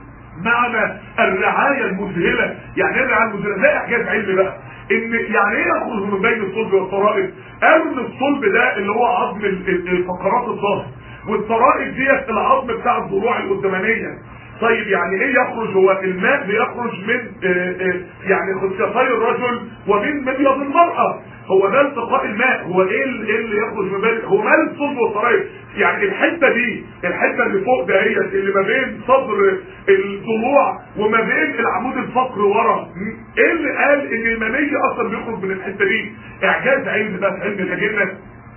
معنى الرعاية المذهلة يعني ايه الرعاية المذهلة ده إعجاز علمي بقى ان يعني ايه يخرج من بين الصلب والطرائف قالوا ان الصلب ده اللي هو عظم الفقرات الظهر والطرائف ديت العظم بتاع الضلوع القدامانيه طيب يعني ايه يخرج هو الماء بيخرج من آآ آآ يعني خصيتي الرجل ومن مبيض المرأة هو ده التقاء الماء هو ايه اللي يخرج من بين هو مال الصلب والطرائف يعني الحته دي الحته اللي فوق دهيت اللي ما بين صدر الضلوع وما بين العمود الفقري ورا ايه اللي قال ان المني اصلا بيخرج من الحته دي اعجاز علم بقى في علم الاجنه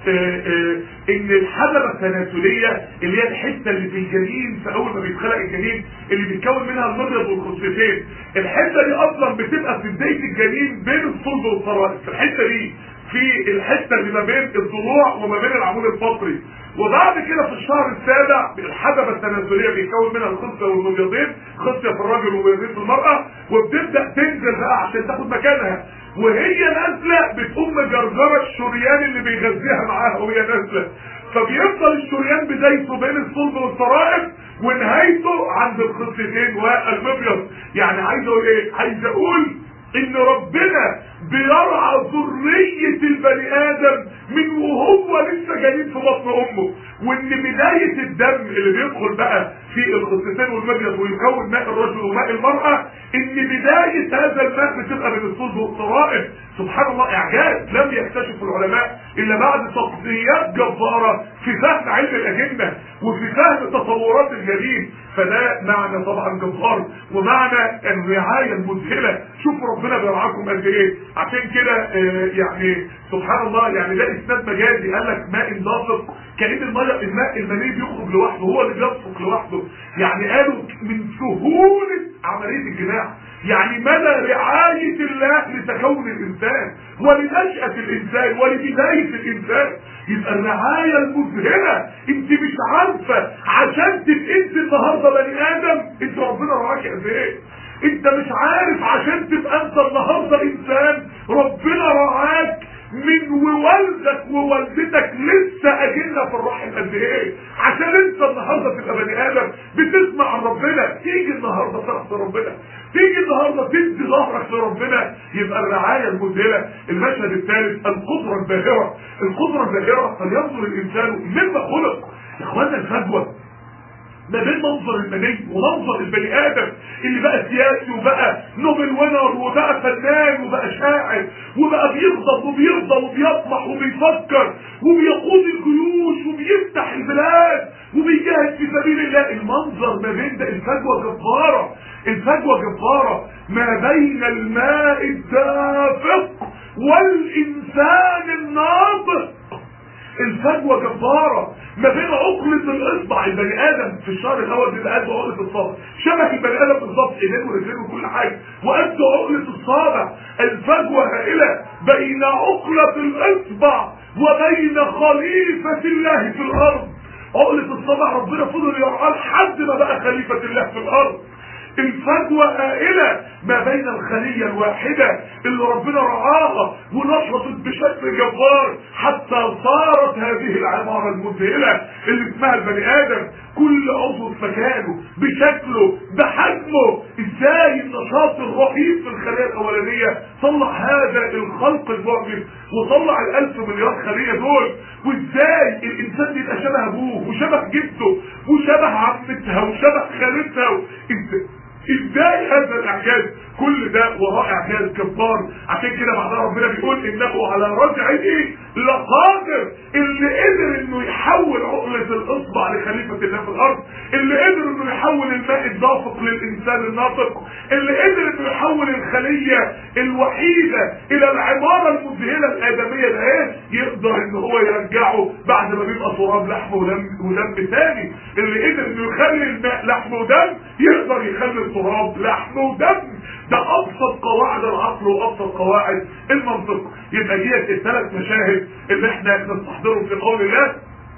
ان الحلبة التناسلية اللي هي الحتة اللي في الجنين في اول ما بيتخلق الجنين اللي بيتكون منها المريض والخصيتين الحتة دي اصلا بتبقى في بداية الجنين بين الصلب والطرائف الحتة دي في الحتة اللي ما بين الضلوع وما بين العمود الفقري وبعد كده في الشهر السابع الحدبة التناسلية بيتكون منها الخصية والمبيضين خصية في الراجل ومبيضين في المرأة وبتبدأ تنزل بقى عشان تاخد مكانها وهي نازلة بتقوم مجرجرة الشريان اللي بيغذيها معاها وهي نازلة فبيفضل الشريان بدايته بين الصلب والطرائف ونهايته عند الخصيتين والمبيض يعني عايز اقول ايه عايز اقول ان ربنا بيرعى ذرية البني ادم من وهو لسه جنين في بطن امه وان بداية الدم اللي بيدخل بقى في الخصيتين والمبيض ويكون ماء الرجل وماء المرأة ان بداية هذا الماء بتبقى من الصلب والطرائف سبحان الله اعجاز لم يكتشف العلماء الا بعد تقضيات جبارة في فهم علم الاجنة وفي فهم تطورات الجنين فده معنى طبعا جبار ومعنى الرعاية المذهلة شوفوا ربنا بيرعاكم قد ايه عشان كده آه يعني سبحان الله يعني ده اسناد مجازي قال لك ماء دافق كأن الماء الماء المني بيخرج لوحده هو اللي بيدفق لوحده يعني قالوا من سهولة عملية الجماع يعني مدى رعاية الله لتكون الإنسان ولنشأة الإنسان ولبداية الإنسان يبقى الرعاية المذهلة انت مش عارفة عشان تبقى انت النهاردة بني آدم انت ربنا رعاك قد ايه انت مش عارف عشان تبقى انت النهاردة انسان ربنا رعاك من ووالدك ووالدتك لسه اجلنا في الرحم قد ايه عشان انت النهارده تبقى بني ادم بتسمع عن ربنا تيجي النهارده تحت ربنا تيجي النهارده تدي ظهرك لربنا يبقى الرعايه المذهله المشهد الثالث القدره الباهره القدره الباهره فلينظر الانسان مما خلق يا اخوانا الفجوه ما بين منظر المني ومنظر البني ادم اللي بقى سياسي وبقى نوبل وينر وبقى فنان وبقى شاعر وبقى بيغضب وبيرضى وبيطمح وبيفكر وبيقود الجيوش وبيفتح البلاد وبيجاهد في سبيل الله المنظر ما بين ده الفجوه جباره الفجوه جباره ما بين الماء الدافق والانسان الناطق الفجوه جباره ما بين عقلة الاصبع البني ادم في الشهر الاول بيبقى قد عقلة الصابع شبه البني ادم بالظبط ايدين ورجلين وكل حاجه وقد عقلة الصابع الفجوه هائله بين عقلة الاصبع وبين خليفة الله في الارض عقلة الصابع ربنا فضل يرعاه لحد ما بقى خليفة الله في الارض الفجوة هائلة ما بين الخلية الواحدة اللي ربنا رعاها ونشطت بشكل جبار حتى صارت هذه العمارة المذهلة اللي اسمها البني آدم كل عضو في مكانه بشكله بحجمه ازاي النشاط الرهيب في الخلية الأولانية طلع هذا الخلق المعجز وطلع الألف مليار خلية دول وازاي الإنسان يبقى شبه أبوه وشبه جده وشبه عمتها وشبه خالتها ازاي ازاي هذا الاعجاز كل ده وراء اعجاز جبار عشان كده بعدها ربنا بيقول انه على رجعه لقادر اللي قدر انه يحول عقلة الاصبع لخليفة الله في الارض اللي قدر انه يحول الماء الدافق للانسان الناطق اللي قدر انه يحول الخلية الوحيدة الى العمارة المذهلة الادمية ده ايه يقدر ان هو يرجعه بعد ما بيبقى تراب لحم ودم ودم ثاني اللي قدر انه يخلي الماء لحم ودم يقدر يخلي التراب لحم ودم ده ابسط قواعد العقل وابسط قواعد المنطق يبقى ديت الثلاث مشاهد اللي احنا نستحضرهم في قول الله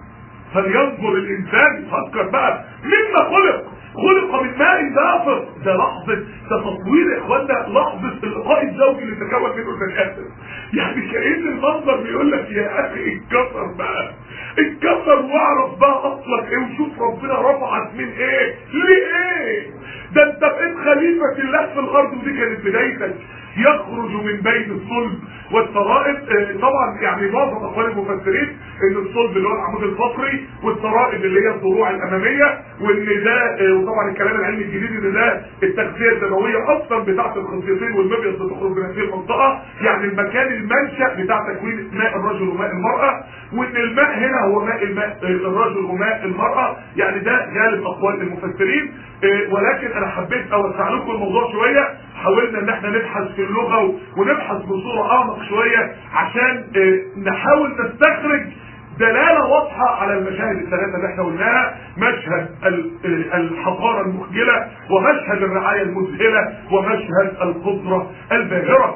فلينظر الانسان يفكر بقى مما خلق خلق من ماء دافق ده لحظة ده تصوير يا اخوانا لحظة اللقاء الزوجي اللي تكون منه البني ادم يعني كأن المنظر بيقول لك يا اخي اتكسر بقى اتكسر واعرف بقى اصلك ايه وشوف ربنا رفعك من ايه لايه ده انت بقيت خليفة الله في الارض ودي كانت بدايتك يخرج من بين الصلب والترائب اه طبعا يعني معظم اقوال المفسرين ان الصلب اللي هو العمود الفقري والترائب اللي هي الضلوع الاماميه وان ده اه وطبعا الكلام العلمي الجديد ان ده التغذيه الدمويه اصلا بتاعت الخصيتين والمبيض بتخرج من هذه المنطقه يعني المكان المنشا بتاع تكوين ماء الرجل وماء المراه وان الماء هنا هو ماء الماء الرجل وماء المراه يعني ده غالب اقوال المفسرين اه ولكن انا حبيت اوسع لكم الموضوع شويه حاولنا ان احنا نبحث في اللغه ونبحث بصوره اعمق شويه عشان نحاول نستخرج دلالة واضحة على المشاهد الثلاثة اللي احنا قلناها مشهد الحضارة المخجلة ومشهد الرعاية المذهلة ومشهد القدرة الباهرة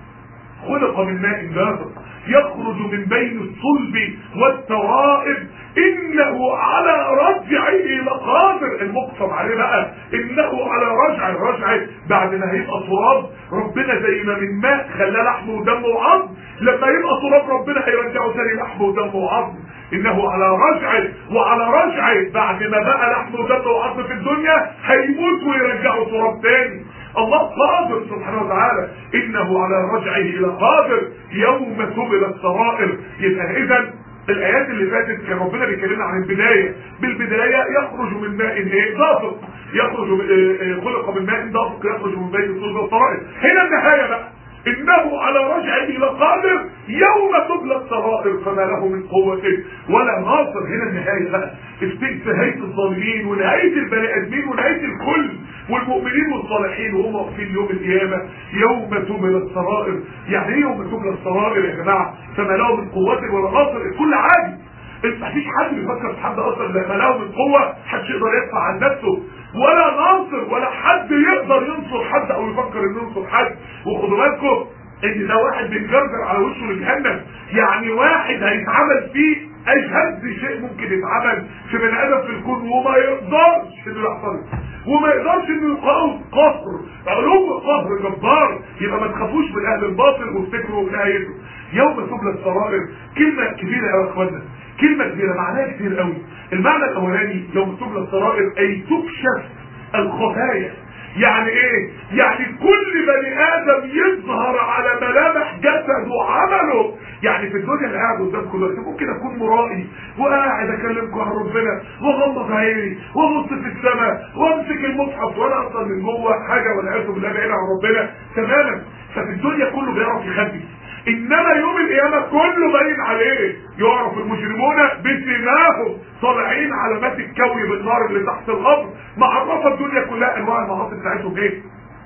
خلق من ماء دافق يخرج من بين الصلب والترائب انه على رجعه لقادر المقسم عليه بقى انه على رجعه رجعه بعد ما هيبقى تراب ربنا زي ما من ماء خلاه لحم ودم وعظم لما يبقى تراب ربنا هيرجعه تاني لحم ودم وعظم انه على رجعه وعلى رجعه بعد ما بقى لحم ودم وعظم في الدنيا هيموت ويرجعه تراب تاني الله قادر سبحانه وتعالى انه على رجعه لقادر يوم تبل السرائر يبقى اذا الايات اللي فاتت كان ربنا بيكلمنا عن البدايه بالبدايه يخرج من ماء ايه دافق يخرج خلق من ماء دافق يخرج من بين الصلب والسرائر هنا النهايه بقى انه على رجعه لقادر يوم تبلى السرائر فما له من قوة ولا ناصر هنا النهاية بقى نهاية الظالمين ونهاية البني ادمين ونهاية الكل والمؤمنين والصالحين وهم واقفين يوم القيامة يوم تبلى السرائر يعني ايه يوم تبلى السرائر يا جماعة فما له من قوة ولا ناصر الكل عادي مفيش حد بيفكر في حد اصلا لما له من قوة محدش يقدر يدفع عن نفسه ولا ناصر ولا حد يقدر ينصر حد او يفكر انه ينصر حد وخدوا بالكم ان ده واحد بيتجرجر على وشه لجهنم يعني واحد هيتعمل فيه اجهز شيء ممكن يتعمل في بني ادم في الكون وما يقدرش انه يحصل وما يقدرش انه يقاوم قهر علوم قهر جبار يبقى ما تخافوش من اهل الباطل وافتكروا نهايته يوم تبلى السرائر كلمه كبيره قوي يا اخوانا كلمه كبيره معناها كتير قوي المعنى الاولاني يوم تبلى السرائر اي تكشف الخفايا يعني ايه يعني كل بني ادم يظهر على ملامح جسده وعمله يعني في الدنيا اللي قاعد قدامكم دلوقتي ممكن اكون مرائي وقاعد اكلمكم عن ربنا واغمض عيني وابص في السماء وامسك المصحف وانا اصلا من جوه حاجه والعياذ بالله بعيد عن ربنا تماما ففي الدنيا كله بيعرف يخبي انما يوم القيامه كله باين عليه يعرف المجرمون بسماهم طالعين علامات الكوي بالنار اللي تحت القبر معرفه الدنيا كلها انواع المعاصي بتاعتهم ايه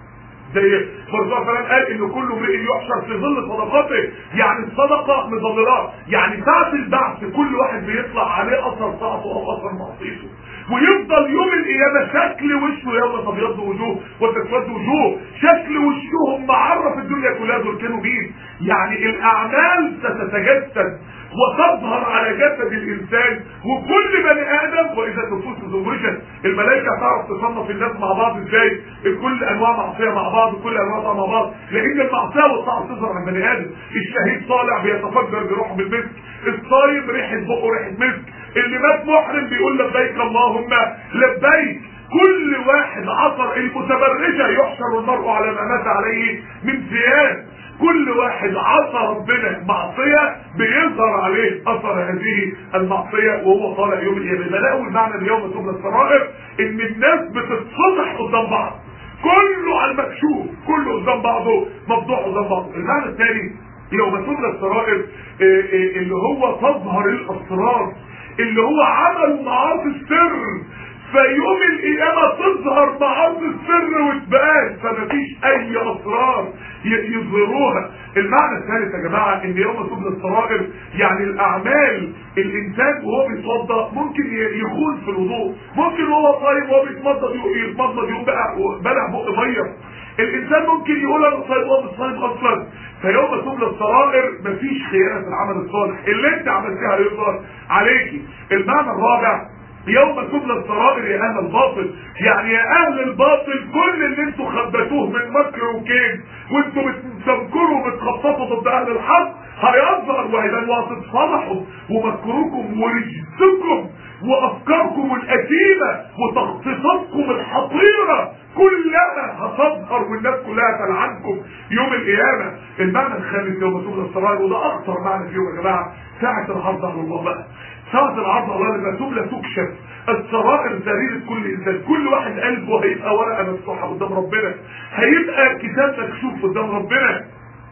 زي مرزوع فلان قال ان كل امرئ يحشر في ظل صدقاته يعني الصدقه مظللات يعني ساعه البعث كل واحد بيطلع عليه اثر طاعته او اثر معصيته ويفضل يوم القيامة شكل وشه يوم تبيض وجوه وتسود وجوه شكل وشهم معرف الدنيا كلها دول كانوا مين يعني الاعمال ستتجسد وتظهر على جسد الانسان وكل بني ادم واذا النفوس زوجت الملائكه تعرف تصنف الناس مع بعض ازاي كل انواع معصيه مع بعض وكل انواع طاعه مع بعض لان المعصيه والطاعه تظهر عند بني ادم الشهيد طالع بيتفجر بروحه بالمسك الصايم ريحه بقه ريحه مسك اللي مات محرم بيقول لبيك اللهم لبيك كل واحد عصر المتبرجه يحشر المرء على ما مات عليه من ثياب كل واحد عصى ربنا معصية بيظهر عليه اثر هذه المعصية وهو طالع يوم القيامة ده اول معنى اليوم تبنى السرائر ان الناس بتتفضح قدام بعض كله على المكشوف كله قدام بعضه مفضوح قدام بعضه المعنى الثاني يوم تبنى السرائر اللي هو تظهر الاسرار اللي هو عمل معاصي السر فيوم القيامة تظهر معاصي السر وتبان فمفيش اي اسرار يظهروها المعنى الثالث يا جماعة ان يوم تبنى السرائر يعني الاعمال الانسان وهو بيتوضا ممكن يخون في الوضوء ممكن وهو صايم وهو بيتمضض يتمضض يقوم بقى بلع بق ميه الانسان ممكن يقول انا صايم وهو مش صايم اصلا فيوم تبنى السرائر مفيش خيانه في العمل الصالح اللي انت عملتها هيظهر عليكي المعنى الرابع يوم تبلى السرائر يا اهل الباطل يعني يا اهل الباطل كل اللي انتوا خبتوه من مكر وكيد وانتوا بتستنكروا وبتخططوا ضد اهل الحق هيظهر وهيبان وهتتصالحوا ومكروكم ورجسكم وافكاركم القديمه وتخطيطاتكم الحقيره كلها هتظهر والناس كلها تلعنكم يوم القيامه المعنى الخامس يوم تبلى السرائر وده اخطر معنى في يوم يا جماعه ساعه العرض على الله بقى ساعة العرض الله لما تبلى تكشف السرائر سريرة كل انسان كل واحد قلبه هيبقى ورقة مفتوحة قدام ربنا هيبقى كتاب مكشوف قدام ربنا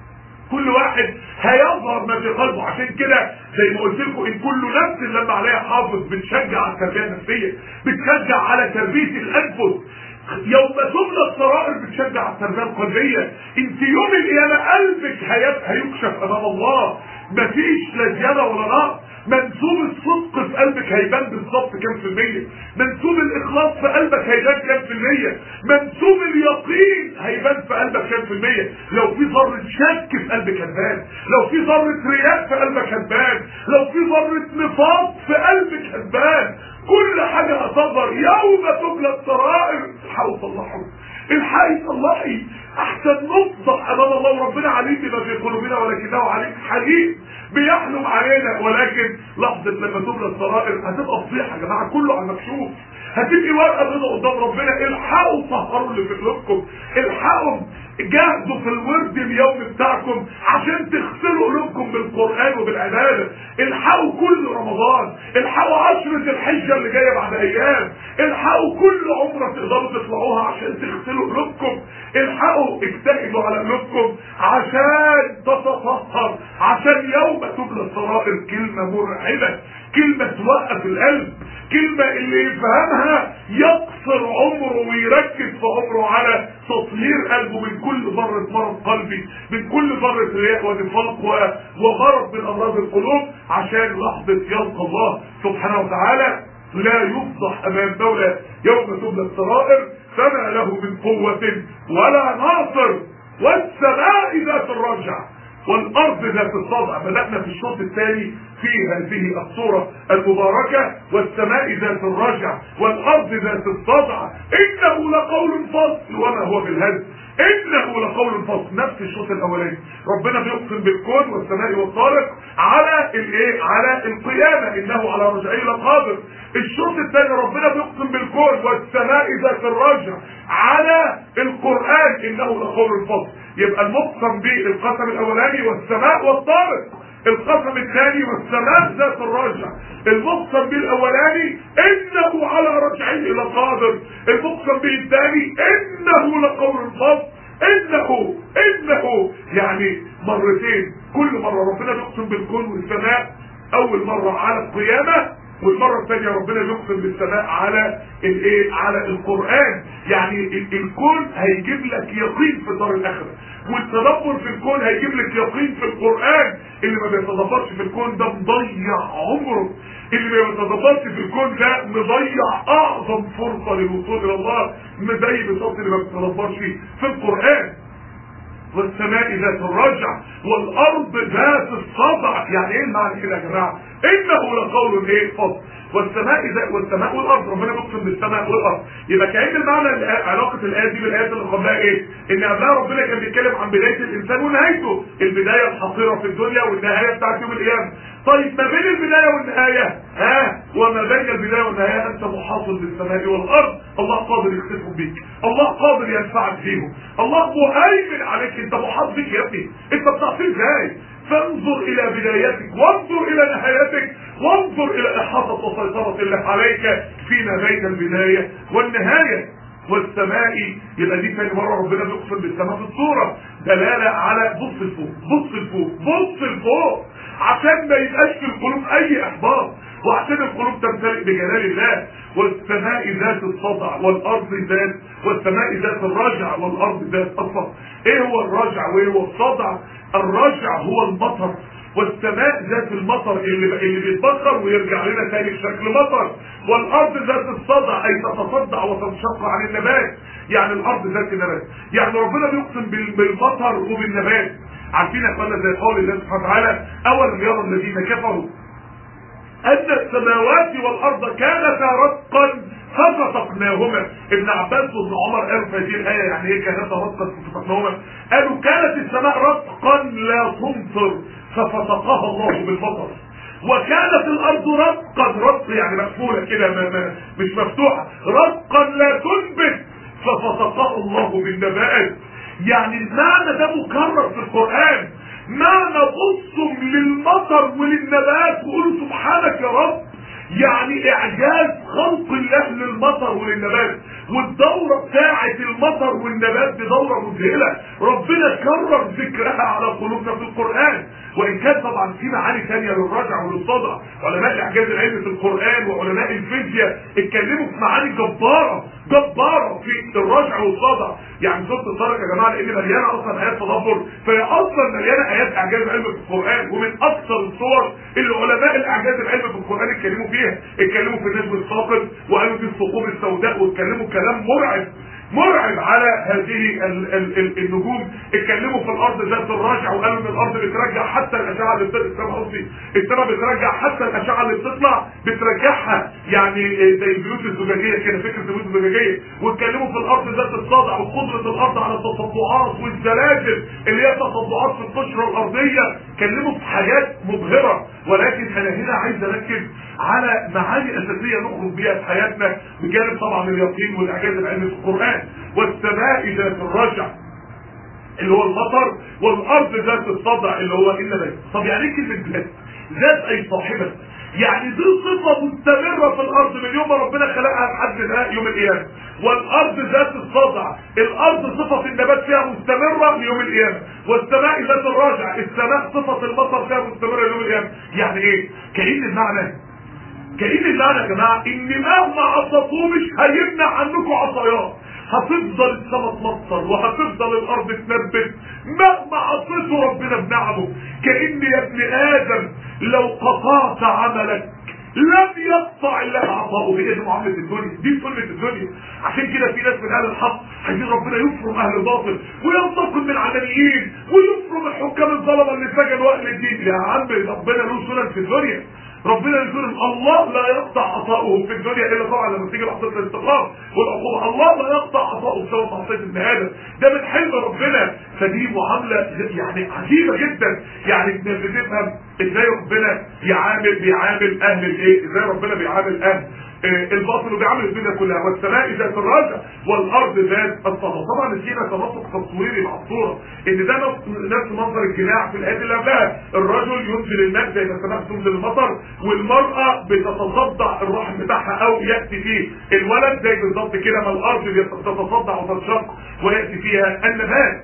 كل واحد هيظهر ما في قلبه عشان كده زي ما قلت لكم ان كل نفس لما عليها حافظ بتشجع على التربيه النفسيه بتشجع على تربيه الانفس يوم تبلى السرائر بتشجع على التربيه القلبيه انت يوم القيامه قلبك هيكشف امام الله مفيش لا زياده ولا نقص منسوب الصدق في قلبك هيبان بالظبط كام في المية منسوب الاخلاص في قلبك هيبان كام في المية منسوب اليقين هيبان في قلبك كام في المية لو في ذرة شك في قلبك هتبان لو في ذرة رياء في قلبك هتبان لو في ذرة نفاق في قلبك هتبان كل حاجة هتظهر يوم تبلى السرائر الحقوا صلحوا الحقي صلحي احسن نفضح امام الله وربنا عليم بما في قلوبنا ولكنه عليم حليم بيحلم علينا ولكن لحظة لما تبلى السرائر هتبقى فضيحة يا جماعة كله على المكشوف هتبقي ورقة بيضة قدام ربنا الحقوا طهروا اللي في قلوبكم الحقوا جاهدوا في الورد اليوم بتاعكم عشان تغسلوا قلوبكم بالقرآن وبالعبادة الحقوا كل رمضان الحقوا عشرة الحجة اللي جاية بعد ايام الحقوا كل عمرة تقدروا تطلعوها عشان تغسلوا قلوبكم الحقوا اجتهدوا على قلوبكم عشان تتطهر عشان يوم تبلى السرائر كلمة مرعبة كلمة توقف القلب كلمة اللي يفهمها يقصر عمره ويركز في عمره على تطهير قلبه من كل ذرة مرض قلبي من كل ذرة رياء ونفاق ومرض من أمراض القلوب عشان لحظة يلقى الله سبحانه وتعالى لا يفضح أمام مولى يوم تبلى السرائر فما له من قوة ولا ناصر والسماء ذات الرجع والارض ذات الصدع بدانا في الشوط الثاني في هذه الصورة المباركة والسماء ذات الرجع والارض ذات الصدع انه لقول فصل وما هو بالهزل انه لقول فصل نفس الشوط الاولاني ربنا بيقسم بالكون والسماء والطارق على الايه على القيامه انه على رجعه لقادر الشوط الثاني ربنا بيقسم بالكون والسماء ذات الرجع على القران انه لقول فصل يبقى المقسم بالقسم الاولاني والسماء والطارق القسم الثاني والسماء ذات الرجع المقسم بالاولاني انه على رجعه لقادر المقسم بالثاني انه لقول الفصل انه انه يعني مرتين كل مره ربنا بيقسم بالكون والسماء اول مره على القيامه والمرة الثانية ربنا يقسم بالسماء على الايه على القرآن يعني الكون هيجيب لك يقين في دار الاخرة والتدبر في الكون هيجيب لك يقين في القرآن اللي ما بيتدبرش في الكون ده مضيع عمره اللي ما بيتدبرش في الكون ده مضيع اعظم فرصة للوصول الى الله زي بالظبط اللي ما بيتدبرش في القرآن والسماء ذات الرجع والارض ذات الصدع يعني ايه المعنى كده يا جماعه انه لقول ايه فصل والسماء ذات والسماء والارض ربنا بيقسم بالسماء والارض يبقى كأن المعنى علاقه الايه دي بالايات اللي قبلها ايه ان قبلها ربنا كان بيتكلم عن بدايه الانسان ونهايته البدايه الحقيره في الدنيا والنهايه بتاعت يوم القيامه طيب ما بين البدايه والنهايه ها وما بين البدايه والنهايه انت محاط بالسماء والارض الله قادر يخسفهم بيك الله قادر ينفعك فيهم الله مهيمن عليك انت محاط بيك يا ابني انت بتعطيه ازاي فانظر الى بدايتك وانظر الى نهايتك وانظر الى احاطة وسيطرة الله عليك فيما بين البداية والنهاية والسماء يبقى دي تاني مرة ربنا بيقسم بالسماء في الصورة دلالة على بص لفوق بص لفوق بص لفوق عشان ما يبقاش في القلوب اي احباط وعشان القلوب تمتلئ بجلال الله والسماء ذات الصدع والارض ذات والسماء ذات الرجع والارض ذات الصدع ايه هو الرجع وايه هو الصدع الرجع هو المطر والسماء ذات المطر اللي اللي بيتبخر ويرجع لنا تاني بشكل مطر والارض ذات الصدع اي تتصدع وتنشق عن النبات يعني الارض ذات النبات يعني ربنا بيقسم بالمطر وبالنبات عارفين يا اخوانا زي قول الله سبحانه وتعالى اولم يرى الذين كفروا ان السماوات والارض كانتا رتقا ففتقناهما ابن عباس وابن عمر قالوا في هذه الايه يعني ايه كانتا رتقا ففتقناهما قالوا كانت السماء رتقا لا تمطر ففتقها الله بالمطر وكانت الارض رتقا رتق يعني مقفوله كده ما ما مش مفتوحه رتقا لا تنبت ففتقها الله بالنبات يعني المعنى ده مكرر في القران معنى بصوا للمطر وللنبات وقولوا سبحانك يا رب يعني اعجاز خلق الله للمطر وللنبات والدورة بتاعة المطر والنبات دي دورة مذهلة ربنا كرر ذكرها على قلوبنا في القرآن وان كان طبعا في معاني ثانيه للرجع وللصدع علماء الاعجاز العلمي في القرآن وعلماء الفيزياء اتكلموا في معاني جبارة جبارة في الرجع والصدع يعني سورة الطارق يا جماعة لان مليانة اصلا ايات تدبر فهي اصلا مليانة ايات اعجاز علمي في القرآن ومن اكثر الصور اللي علماء الاعجاز العلمي في القرآن اتكلموا فيها اتكلموا في النجم الثاقب وقالوا دي الثقوب السوداء واتكلموا كلام مرعب مرعب على هذه ال ال ال النجوم اتكلموا في الارض ذات الرجع وقالوا ان الارض بترجع حتى الاشعه اللي بتطلع السماء قصدي السماء بترجع حتى الاشعه اللي بتطلع بترجعها يعني زي البيوت الزجاجيه كده فكره البيوت الزجاجيه واتكلموا في الارض ذات الصدع وقدره الارض على التصدعات والزلازل اللي هي تصدعات في القشره الارضيه اتكلموا في حاجات مبهره ولكن انا هنا عايز اركز على معاني اساسيه نخرج بيها في حياتنا بجانب طبعا اليقين والاعجاز العلمي في القران والسماء ذات الرجع اللي هو المطر والارض ذات الصدع اللي هو النبات طب يعني ايه كلمه ذات ذات اي صاحبه يعني دي صفة مستمرة في الأرض من يوم ما ربنا خلقها لحد نهاية يوم القيامة والأرض ذات الصدع الأرض صفة النبات فيها مستمرة ليوم القيامة والسماء ذات الراجع السماء صفة المطر فيها مستمرة ليوم القيامة يعني إيه؟ كأن المعنى كأن المعنى يا جماعة إن مهما عصتوه مش هيمنع عنكم عصايات هتفضل السماء تمطر وهتفضل الارض تنبت مهما عصيته ربنا بنعمه كان يا ابن ادم لو قطعت عملك لم يقطع الله عطاؤه هي دي معامله الدنيا دي سنه الدنيا عشان كده في ناس من اهل الحق عايزين ربنا يفرم اهل الباطل وينتقم من العلمانيين ويفرم الحكام الظلمه اللي سجنوا اهل الدين يا عم ربنا له سنن في الدنيا ربنا يقول الله لا يقطع عطاؤه في الدنيا الا طبعا لما تيجي لحظه الاستقرار والعقوبه الله لا يقطع عطاؤه بسبب معصيه ابن ادم ده من حلم ربنا فدي معامله يعني عجيبه جدا يعني بتفهم ازاي ربنا يعامل بيعامل اهل الايه ازاي ربنا بيعامل اهل الباطل وبيعمل الدنيا كلها والسماء ذات الرجع والارض ذات الصدى طبعا نسينا تناسق تصويري مع الصوره ان ده نفس منظر الجماع في الايات اللي قبلها الرجل ينزل الماء زي ما السماء تنزل المطر والمراه بتتصدع الرحم بتاعها او ياتي فيه الولد زي بالظبط كده ما الارض بتتصدع وتنشق وياتي فيها النبات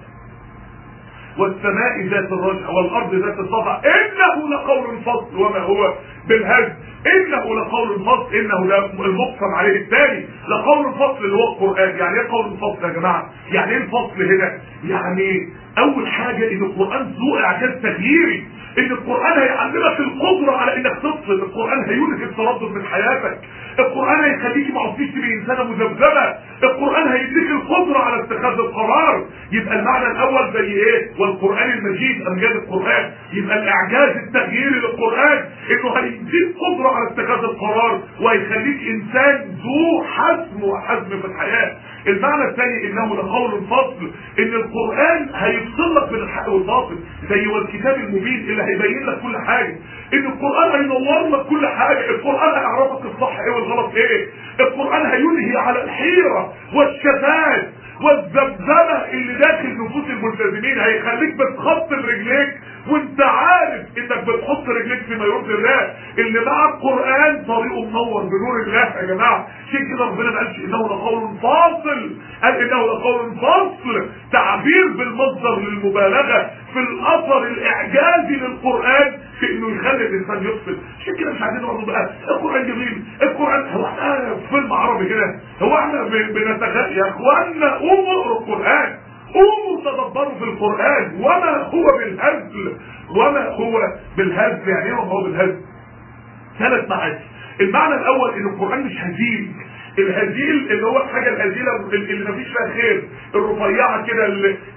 والسماء ذات الرجع والارض ذات الصدع انه لقول فصل وما هو بالهزل انه لقول فصل انه ده المقسم عليه الثاني لقول فصل اللي هو القران يعني ايه قول فصل يا جماعه يعني ايه الفصل هنا يعني اول حاجه ان القران ذو اعجاز تغييري ان القران هيعلمك القدره على انك تفصل القران هينهي التردد من حياتك القران هيخليك ما عدتش تبقى انسانه مذبذبه القران هيديك القدره على اتخاذ القرار يبقى المعنى الاول زي ايه والقران المجيد امجاد القران يبقى الاعجاز التغييري للقران انه هيديك قدره على اتخاذ القرار وهيخليك انسان ذو حزم وحزم في الحياه المعنى الثاني انه لقول فصل ان القران هيفصل لك بين الحق والباطل زي والكتاب المبين اللي هيبين لك كل حاجه ان القران هينور لك كل حاجه القران هيعرفك الصح ايه والغلط ايه القران هينهي على الحيره والشتات والذبذبه اللي داخل نفوس الملتزمين هيخليك بتخط برجليك وانت عارف انك بتحط رجليك فيما يرضي الله اللي مع القران طريقه منور بنور الله يا جماعه عشان كده ربنا ما قالش انه لقول فاصل قال انه لقول فاصل تعبير بالمصدر للمبالغه في الاثر الاعجازي للقران في انه يخلي الانسان يفصل عشان كده مش عايزين نقعد بقى القران جميل القران هو احنا فيلم عربي كده هو احنا بنتخيل يا اخوانا قوموا اقروا القران قوموا تدبروا في القرآن وما هو بالهزل وما هو بالهزل يعني ايه وما هو بالهزل ثلاث معاني المعنى الاول ان القرآن مش هزيل الهزيل اللي هو الحاجة الهزيلة اللي مفيش فيها خير الرفيعة كده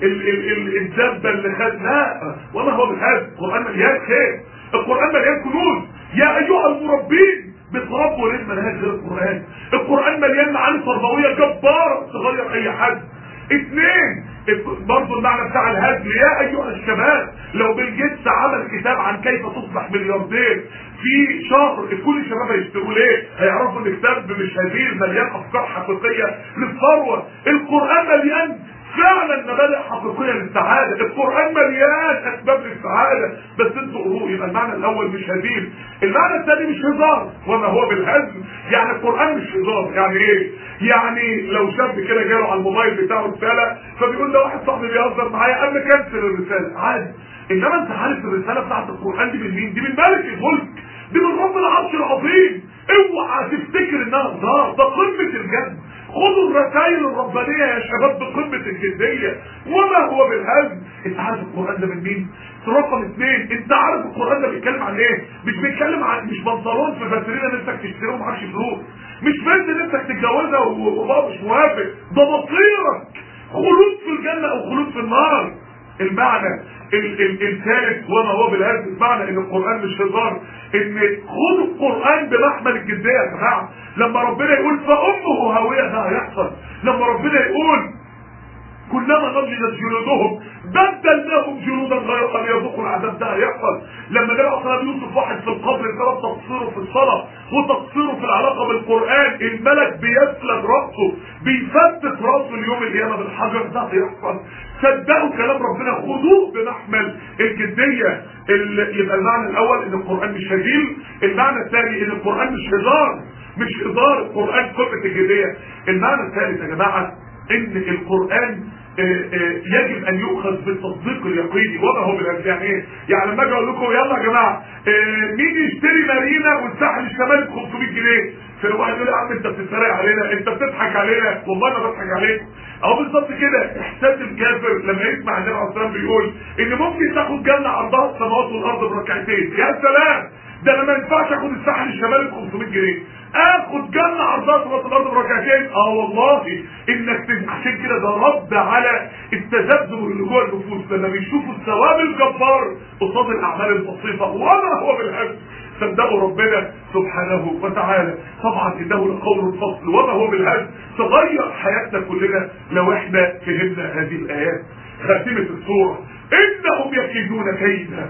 الدبة اللي خد لا وما هو بالهزل القرآن مليان خير القرآن مليان كنوز يا ايها المربين بتربوا ليه منهج غير القرآن القرآن مليان معاني تربوية جبارة تغير اي حد اثنين برضه المعنى بتاع الهزل يا ايها الشباب لو بيل جيتس عمل كتاب عن كيف تصبح ملياردير في شهر كل الشباب هيشتروا ليه هيعرفوا ان الكتاب مش هزيل مليان افكار حقيقيه للثروه القران مليان فعلا مبادئ حقيقيه للسعاده القران مليان اسباب للسعاده بس انتوا قروه يبقى المعنى الاول مش هزيل المعنى الثاني مش هزار وما هو بالهزل يعني القران مش هزار يعني ايه يعني لو شاب كده جاله على الموبايل بتاعه رساله فبيقول ده واحد صاحبي بيهزر معايا قبل كنسل الرساله عادي انما انت عارف الرساله بتاعت القران دي من مين دي من ملك الملك دي من رب العرش العظيم اوعى تفتكر انها هزار ده قمه الجد خدوا الرسائل الربانيه يا شباب بقمه الجديه وما هو بالهزل انت عارف القران ده من مين رقم اثنين انت عارف القران ده بيتكلم عن ايه مش بيتكلم عن مش بنطلون في فاترينا نفسك تشتريه ومعكش فلوس مش بنت نفسك تتجوزها وبابا مش موافق ده مصيرك خلود في الجنه او خلود في النار المعنى الثالث وما هو بالهزل المعنى ان القران مش هزار ان خدوا القران بمحمل الجديه يا جماعه لما ربنا يقول فامه هاويه ده هيحصل لما ربنا يقول كلما نضجت جلودهم بدلناهم جلودا غيرها ليذوقوا العذاب ده هيحصل لما جاء اصلا يوسف واحد في القبر سبب تقصيره في الصلاه وتقصيره في العلاقه بالقران الملك بيسلب راسه بيفتت راسه اليوم القيامه بالحجر ده هيحصل صدقوا كلام ربنا خدوه بمحمل الجديه يبقى المعنى الاول ان القران مش هزيل المعنى الثاني ان القران مش هزار مش هزار القران قمه الجديه المعنى الثالث يا جماعه ان القرآن يجب ان يؤخذ بالتصديق اليقيني وما هو بالهزل يعني ايه يعني لما اجي اقول لكم يلا يا جماعه مين يشتري مارينا والساحل الشمالي ب 500 جنيه فواحد يقول يا عم انت بتتريق علينا انت بتضحك علينا والله انا بضحك عليك اهو بالظبط كده احساس الكافر لما يسمع النبي عليه الصلاه بيقول ان ممكن تاخد جنه عرضها السماوات والارض بركعتين يا سلام ده انا ما ينفعش اخد الساحل الشمالي ب 500 جنيه اخد جنة عرضها سماوات الارض بركعتين اه والله انك تج- عشان كده ده رد على التذبذب اللي جوه النفوس لما بيشوفوا الثواب الجبار قصاد الاعمال البسيطه وما هو بالهدف صدقوا ربنا سبحانه وتعالى طبعا انه لقول الفصل وما هو بالهدف تغير حياتنا كلنا لو احنا فهمنا هذه الايات خاتمه السوره انهم يكيدون كيدا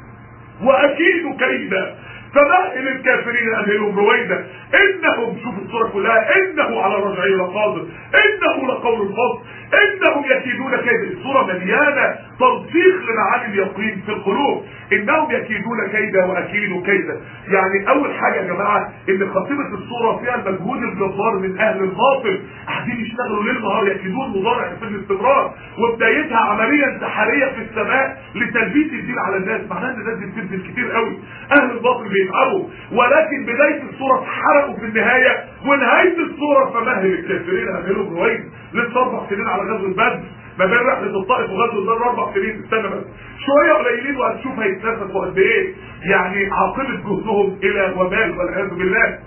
واكيد كيدا فمهل الكافرين امهلهم رويدا انهم شوف الصوره كلها انه على رجعه لقادر انه لقول الفصل انهم يكيدون كيدا الصوره مليانه ترسيخ لمعاني اليقين في القلوب انهم يكيدون كيدا واكيد كيدا يعني اول حاجه يا جماعه ان خاتمه الصوره فيها المجهود الجبار من اهل الباطل قاعدين يشتغلوا ليل نهار يكيدون مضارع في الاستمرار وبدايتها عمليه انتحاريه في السماء لتلبيس الدين على الناس معناها ان الناس دي بتبذل كتير قوي اهل الباطل بيتعبوا ولكن بدايه الصوره اتحرقوا في النهايه ونهايه الصوره فمهل الكافرين اهلهم رويد لسه اربع سنين على غزوه بدر ما بين رحله الطائف وغزوه بدر اربع سنين استنى بس شويه قليلين وهتشوف هيتنفسوا قد ايه يعني عاقبه جهدهم الى وبال والعياذ بالله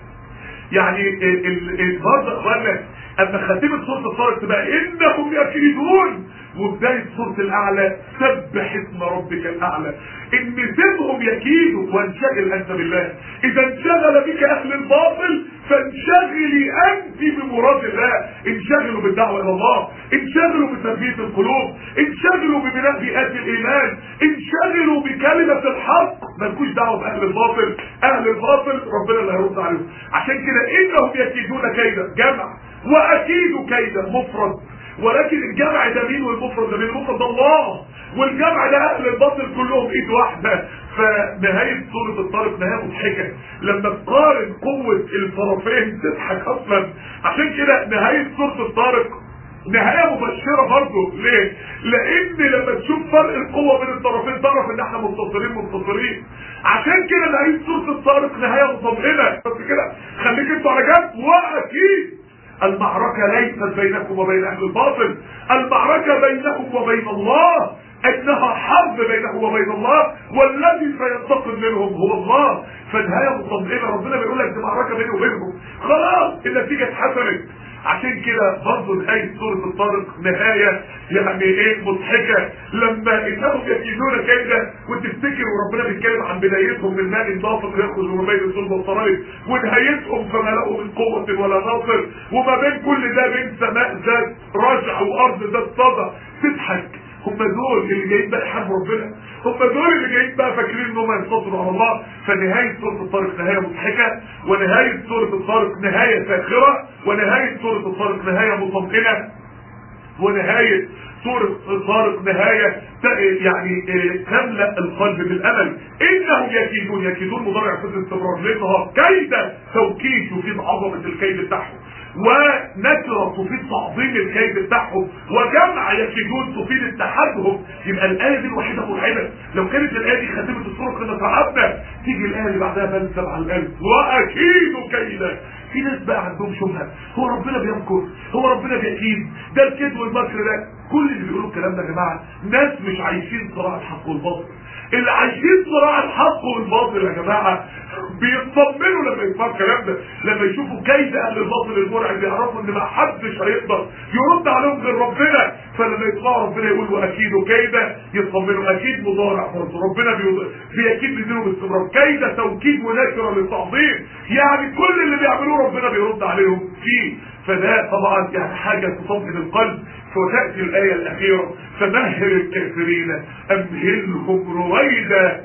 يعني ال- ال- ال- برضه يا اخوانا اما خاتمه سوره الطارق تبقى انهم يكيدون وبدايه سوره الاعلى سبح اسم ربك الاعلى ان سرهم يكيدوا وانشغل انت بالله اذا انشغل بك اهل الباطل فانشغلي انت بمراد الله انشغلوا بالدعوه الى الله انشغلوا بتربيه القلوب انشغلوا ببناء بيئات الايمان انشغلوا بكلمه الحق مالكوش دعوه باهل الباطل اهل الباطل ربنا اللي هيرد عليهم عشان كده انهم يكيدون كيدا جمع واكيد كيدا مفرد ولكن الجمع ده مين والمفرد ده مين المفرد ده الله والجمع ده اهل الباطل كلهم ايد واحده فنهايه سوره الطارق نهايه مضحكه لما تقارن قوه الطرفين تضحك اصلا عشان كده نهايه سوره الطارق نهايه مبشره برضه ليه؟ لان لما تشوف فرق القوه بين الطرفين تعرف ان احنا منتصرين منتصرين عشان كده نهايه سوره الطارق نهايه مطمئنه بس كده خليك انتوا على جنب واكيد المعركة ليست بينكم وبين أهل الباطل المعركة بينهم وبين الله انها حرب بينه وبين الله والذي سينتقم منهم هو الله فالنهايه مطمئنه ربنا بيقول لك دي معركه بيني وبينهم خلاص النتيجه اتحسمت عشان كده برضه نهايه سوره الطارق نهايه يعني ايه مضحكه لما انهم يكيدون كيدا وتفتكروا ربنا بيتكلم عن بدايتهم من ماء دافق يخرج من بين الصلب والصرايب ونهايتهم فما لقوا من قوه ولا ناصر وما بين كل ده بين سماء ذات رجع وارض ذات صدى تضحك هم دول اللي جايين بقى يحاربوا ربنا هم دول اللي جايين بقى فاكرين ان هم ينتصروا على الله فنهايه سوره الطارق نهايه مضحكه ونهايه سوره الطارق نهايه ساخره ونهايه سوره الطارق نهايه مطمئنه ونهايه سورة الطارق نهاية يعني تملأ القلب بالأمل إنهم يكيدون يكيدون مضارع في الاستمرار لأنها كيد توكيد يفيد عظمة الكيد بتاعهم ونكرة تفيد تعظيم الكيد بتاعهم وجمع يكيدون تفيد اتحادهم يبقى الآية دي الوحيدة مرعبة لو كانت الآية دي خاتمة السورة كنا اترعبنا تيجي الآية اللي بعدها بنسب على القلب وأكيد كيدا في ناس بقى عندهم شبهة هو ربنا بيمكر هو ربنا بيكيد ده الكيد والمكر ده كل اللي بيقولوا الكلام ده يا جماعة ناس مش عايشين صراع الحق والباطل اللي عايشين صراع الحق والباطل يا جماعة بيطمنوا لما يسمعوا الكلام ده لما يشوفوا كيد اهل الباطل المرعب يعرفوا ان ما حدش هيقدر يرد عليهم غير ربنا فلما يسمعوا ربنا يقول واكيد كيدا يطمنوا اكيد مضارع برضه ربنا بيكيد بيديله باستمرار كيد توكيد ونكره للتعظيم يعني كل اللي بيعملوه ربنا بيرد عليهم فيه فده طبعا يعني حاجه تطمئن القلب فتاتي الايه الاخيره فمهل الكافرين امهلهم رويدا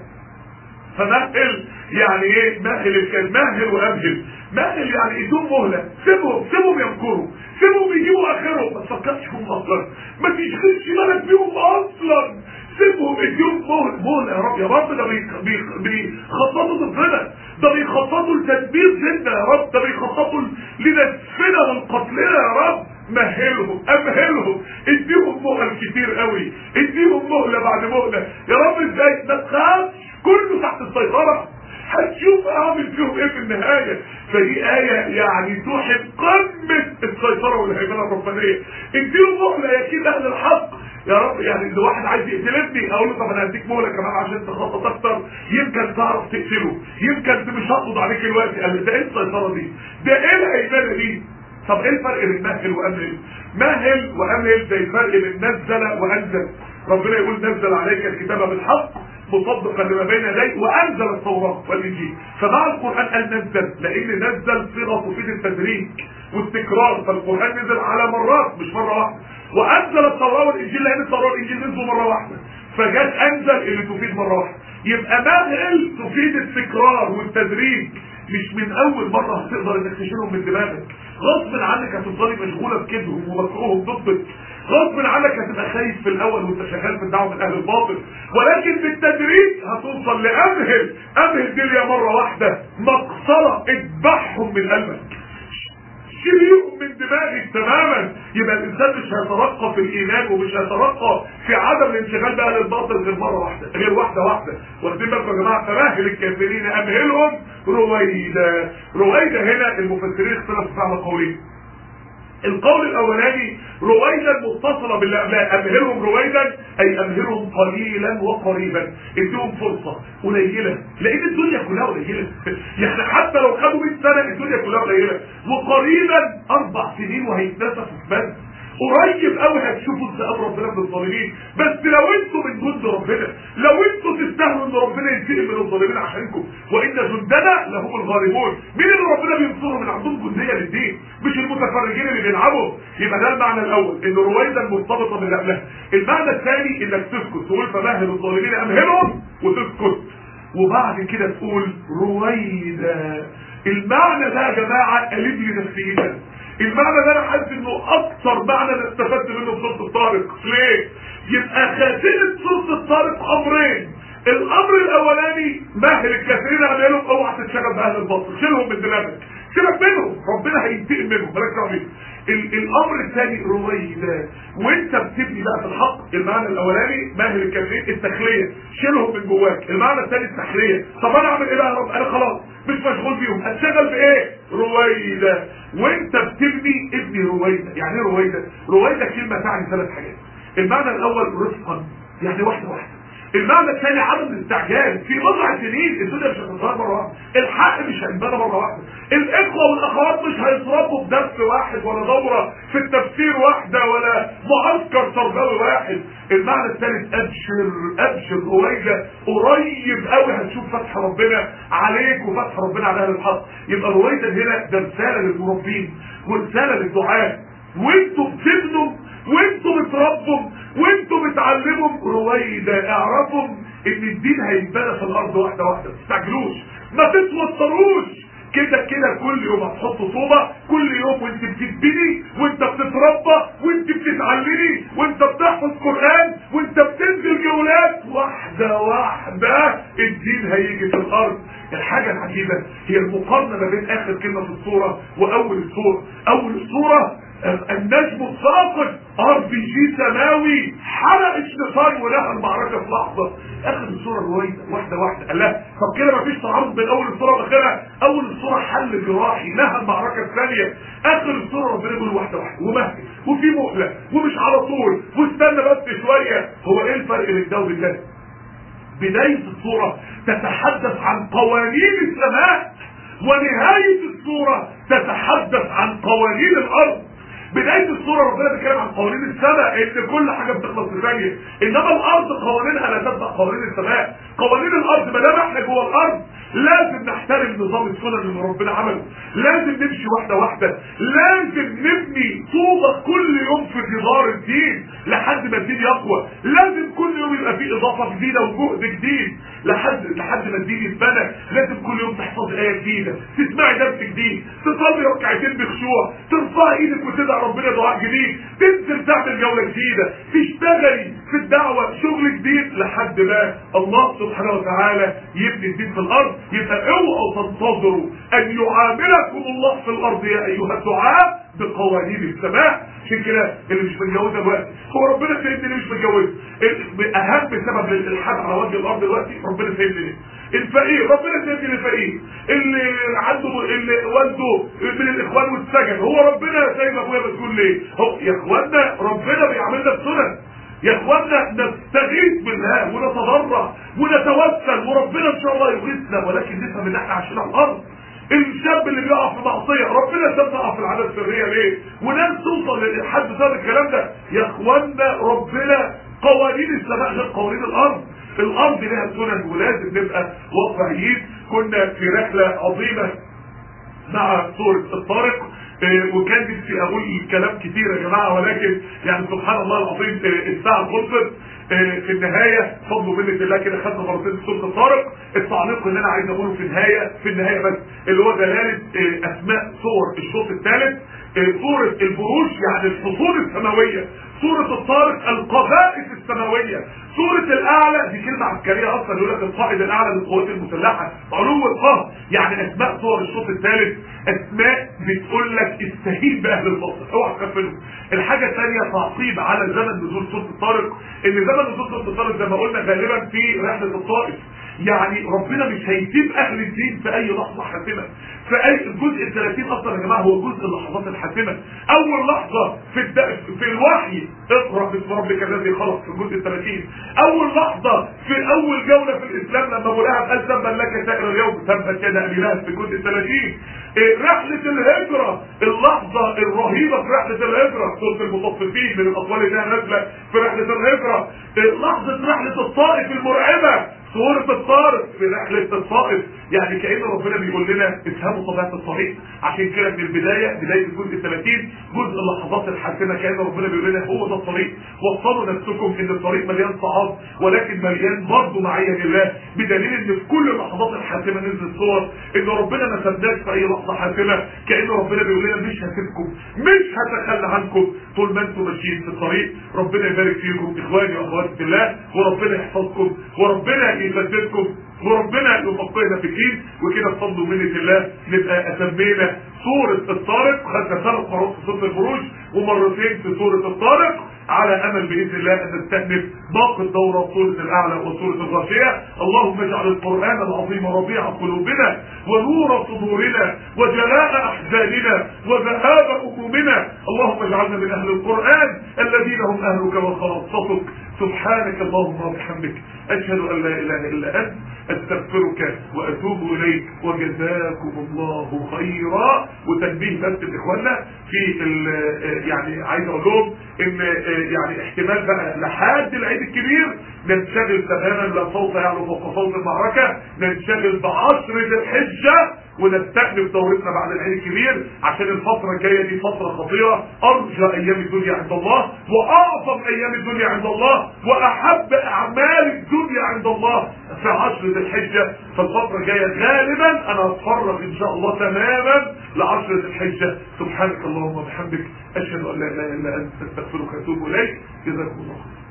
فمهل يعني ايه مهل الكلام مهل وامهل مهل يعني ادوم مهله سيبهم سيبهم يمكروا سيبهم يجيبوا اخرهم ما تفكرش فيهم اصلا ما تشغلش بالك بيهم اصلا سيبهم اديهم مهل مهله يا رب يا رب ده بيخططوا ضدنا ده بيخططوا لتدمير ديننا يا رب ده بيخططوا لنسفنا والقتلنا يا رب مهلهم امهلهم اديهم مهل كتير قوي اديهم مهله بعد مهله يا رب ازاي ما تخافش كله تحت السيطره هتشوف اعمل فيهم ايه في النهاية فدي آية يعني توحي قمة السيطرة والهيمنة الربانية اديهم مهلة يكيد اهل الحق يا رب يعني ده واحد عايز يقتلني اقول له طب انا هديك مهله كمان عشان تخطط اكتر يمكن تعرف تقتله يمكن مش هقبض عليك دلوقتي قال لي ده ايه السيطره دي ده ايه الهيمنه دي طب ايه الفرق بين مهل وامهل مهل وامهل زي الفرق بين نزل وانزل ربنا يقول نزل عليك الكتاب بالحق مصدقا لما بين يديه وانزل التوراه والانجيل فمع القران قال نزل لان نزل صيغه تفيد التدريج والتكرار فالقران نزل على مرات مش مره واحده وانزل التوراه والانجيل لان التوراه والانجيل نزلوا مره واحده فجت انزل اللي تفيد مره واحده يبقى مهل تفيد التكرار والتدريج مش من اول مره هتقدر انك تشيلهم من دماغك غصب عنك هتفضلي مشغوله بكذبهم ومكروههم ضدك غصب عنك هتبقى خايف في الاول وانت شغال في الدعوه من اهل الباطل ولكن بالتدريج هتوصل لامهل امهل دي اللي مره واحده مقصره اذبحهم من قلبك شيلهم من دماغك تماما يبقى الانسان مش هيترقى في الايمان ومش هيترقى في عدم الانشغال باهل الباطل غير مره واحده غير واحده واحده واخدين بالكم يا جماعه فمهل الكافرين امهلهم رويدا رويدا هنا المفسرين اختلفوا في على قولين القول الاولاني رويدا متصله باللي قبلها امهلهم رويدا اي امهلهم قليلا وقريبا اديهم فرصه قليله لان الدنيا كلها قليله يعني حتى لو خدوا 100 سنه الدنيا كلها قليله وقريبا اربع سنين وهيتنسفوا في بس قريب قوي هتشوفوا انتقام ربنا من الظالمين بس لو انتوا من جند ربنا لو انتوا تستاهلوا ان ربنا ينتقم من الظالمين عشانكم وان جندنا لهم الغالبون مين اللي ربنا بينصره من عندهم جنديه للدين مش المتفرجين اللي بيلعبوا يبقى ده المعنى الاول ان رويدا مرتبطه باللي قبلها المعنى الثاني انك تسكت تقول فمهل الظالمين امهلهم وتسكت وبعد كده تقول رويدا المعنى ده يا جماعه قلب لي نفسيتك المعنى ده انا حاسس انه اكتر معنى انا استفدت منه في سوره الطارق ليه يبقى خاتمه سوره الطارق امرين الامر الاولاني مهل الكافرين اعملهم اوعى تتشغل باهل الباطل شيلهم من دماغك سيبك منهم ربنا هينتقم منهم مالكش دعوه بيهم الامر الثاني رويدا وانت بتبني بقى في الحق المعنى الاولاني مهل الكافرين التخليه شيلهم من جواك المعنى الثاني التخليه طب انا اعمل ايه بقى يا رب انا خلاص مش مشغول بيهم هتشغل بايه رويدا وانت بتبني ابني رويدا يعني ايه رويدا رويدا كلمه تعني ثلاث حاجات المعنى الاول رفقا يعني واحده واحده المعنى الثاني عدم الاستعجال في بضع سنين الدنيا مش هتتغير مره واحده الحق مش هينبنى مره واحده الاخوه والاخوات مش هيتربوا بدرس واحد ولا دوره في التفسير واحده ولا معسكر تربوي واحد المعنى الثالث ابشر ابشر رويدا قريب قوي هتشوف فتح ربنا عليك وفتح ربنا على اهل الحق يبقى رويدا هنا ده رساله للمربين ورساله للدعاه وانتوا بتبنوا وانتوا بتربوا وانتوا بتعلموا رويدا اعرفوا ان الدين هيتبنى في الارض واحده واحده ما تستعجلوش ما تتوتروش كده كده كل يوم هتحط طوبة كل يوم وانت بتتبني وانت بتتربى وانت بتتعلمي وانت بتحفظ قرآن وانت بتنزل جولات واحدة واحدة الدين هيجي في الارض الحاجة العجيبة هي المقارنة ما بين اخر كلمة في الصورة واول الصورة اول الصورة النجم الساقط ار بي جي سماوي حرق الشيطان ونهى المعركه في لحظه اخر الصوره رويده واحده واحده قال لها طب كده مفيش تعارض بين اول الصوره واخرها اول الصوره حل جراحي نهى المعركه الثانيه اخر الصوره ربنا يقول واحده واحده ومهل وفي مهله ومش على طول واستنى بس شويه هو ايه الفرق بين ده وبين ده؟ بدايه الصوره تتحدث عن قوانين السماء ونهايه الصوره تتحدث عن قوانين الارض بدايه الصوره ربنا بيتكلم عن قوانين السماء ان كل حاجه بتخلص في ثانيه انما الارض قوانينها لا تتبع قوانين السماء قوانين الارض ما دام احنا جوه الارض لازم نحترم نظام السنن اللي ربنا عمله لازم نمشي واحده واحده لازم نبني طوبه كل يوم في جدار الدين لحد ما الدين يقوى لازم كل يوم يبقى فيه اضافه جديده وجهد جديد لحد لحد ما الدين يتبنى لازم كل يوم تحفظ ايه جديده تسمعي درس جديد تصلي ركعتين بخشوع ترفعي ايدك وتدعي ربنا دعاء جديد تنزل تعمل جوله جديده تشتغلي في الدعوه شغل جديد لحد ما الله سبحانه وتعالى يبني الدين في الارض يبقى اوعوا تنتظروا ان يعاملكم الله في الارض يا ايها الدعاء بقوانين السماء عشان كده اللي مش متجوزه دلوقتي هو ربنا سايبني ليه مش متجوز اهم سبب للالحاد على وجه الارض دلوقتي ربنا سايبني ليه الفقير ربنا سايبني للفقير اللي عنده اللي والده من الاخوان واتسجن هو ربنا سايب ابويا مسؤول ليه هو يا اخوانا ربنا بيعاملنا بسنن يا اخوانا نستغيث بالله ونتضرع ونتوسل وربنا ان شاء الله يغيثنا ولكن نفهم ان احنا عايشين على الارض الشاب اللي بيقع في معصيه ربنا سابنا نقع في العادات السريه ليه؟ وناس توصل لحد بسبب الكلام ده يا اخوانا ربنا قوانين السماء غير قوانين الارض الارض لها سنن ولازم نبقى واقعيين كنا في رحله عظيمه مع سوره الطارق آه، وكان نفسي اقول كلام كتير يا جماعه ولكن يعني سبحان الله العظيم آه، الساعه خلصت آه، في النهايه فضل ومنه الله كده خدنا مرتين سوره الطارق التعليق اللي انا عايز اقوله في النهايه في النهايه بس اللي هو دلاله آه، اسماء سور الشوط الثالث آه، سوره البروج يعني الفصول السماويه سورة الطارق القذائف السماوية سورة الأعلى دي كلمة عسكرية أصلا يقول لك القائد الأعلى للقوات المسلحة علو القهر يعني أسماء سور الشوط الثالث أسماء بتقول لك استهين بأهل البصر اوعى تغفلهم الحاجة الثانية تعقيب على زمن نزول سورة الطارق إن زمن نزول سورة الطارق زي ما قلنا غالبا في رحلة الطائف يعني ربنا مش هيسيب اهل الدين في اي لحظه حاسمه في اي الجزء ال 30 اصلا يا جماعه هو جزء اللحظات الحاسمه اول لحظه في الد... في الوحي اقرا باسم ربك الذي خلق في الجزء ال 30 اول لحظه في اول جوله في الاسلام لما ابو لهب قال تبا لك سائر اليوم تبت يد ابي لهب في الجزء ال 30 إيه، رحله الهجره اللحظه الرهيبه في رحله الهجره سوره المطففين من الاطوال اللي نازله في رحله الهجره إيه، لحظه رحله الطائف المرعبه سورة الطارق في رحلة الطائف يعني كأن ربنا بيقول لنا افهموا طبيعة الطريق عشان كده من البداية بداية الجزء 30 جزء اللحظات الحاسمة كأن ربنا بيقول لنا هو ده الطريق وصلوا نفسكم ان الطريق مليان صعاب ولكن مليان برضه معية لله بدليل ان في كل اللحظات الحاسمة نزل صور ان ربنا ما سابناش في اي لحظة حاسمة كأن ربنا بيقول لنا مش هسيبكم مش هتخلى عنكم طول ما انتم ماشيين في الطريق ربنا يبارك فيكم اخواني واخواتي في الله وربنا يحفظكم وربنا يسددكم وربنا يفقهنا في الدين وكده بفضل ومنة الله نبقى اتمينا سورة الطارق خدنا ثلاث مرات في سورة البروج ومرتين في سورة الطارق على امل باذن الله ان نستأنف باقي الدورة سورة الاعلى وسورة الغاشية اللهم اجعل القرآن العظيم ربيع قلوبنا ونور صدورنا وجلاء احزاننا وذهاب همومنا اللهم اجعلنا من اهل القرآن الذين هم اهلك وخاصتك سبحانك اللهم وبحمدك اشهد ان لا اله الا انت استغفرك واتوب اليك وجزاكم الله خيرا وتنبيه بس لاخواننا في ال- يعني عايز اقول لهم ان يعني احتمال بقى لحد العيد الكبير ننشغل تماما لا صوت يعلو فوق صوت المعركه ننشغل بعشر ذي الحجه ونستأنف دورتنا بعد العيد الكبير عشان الفترة الجاية دي فترة خطيرة أرجى أيام الدنيا عند الله وأعظم أيام الدنيا عند الله وأحب أعمال الدنيا عند الله في عشر ذي الحجة فالفترة الجاية غالبا أنا هتفرغ إن شاء الله تماما لعشر ذي الحجة سبحانك اللهم وبحمدك أشهد أن لا إله إلا أنت أستغفرك وأتوب إليك جزاكم الله خير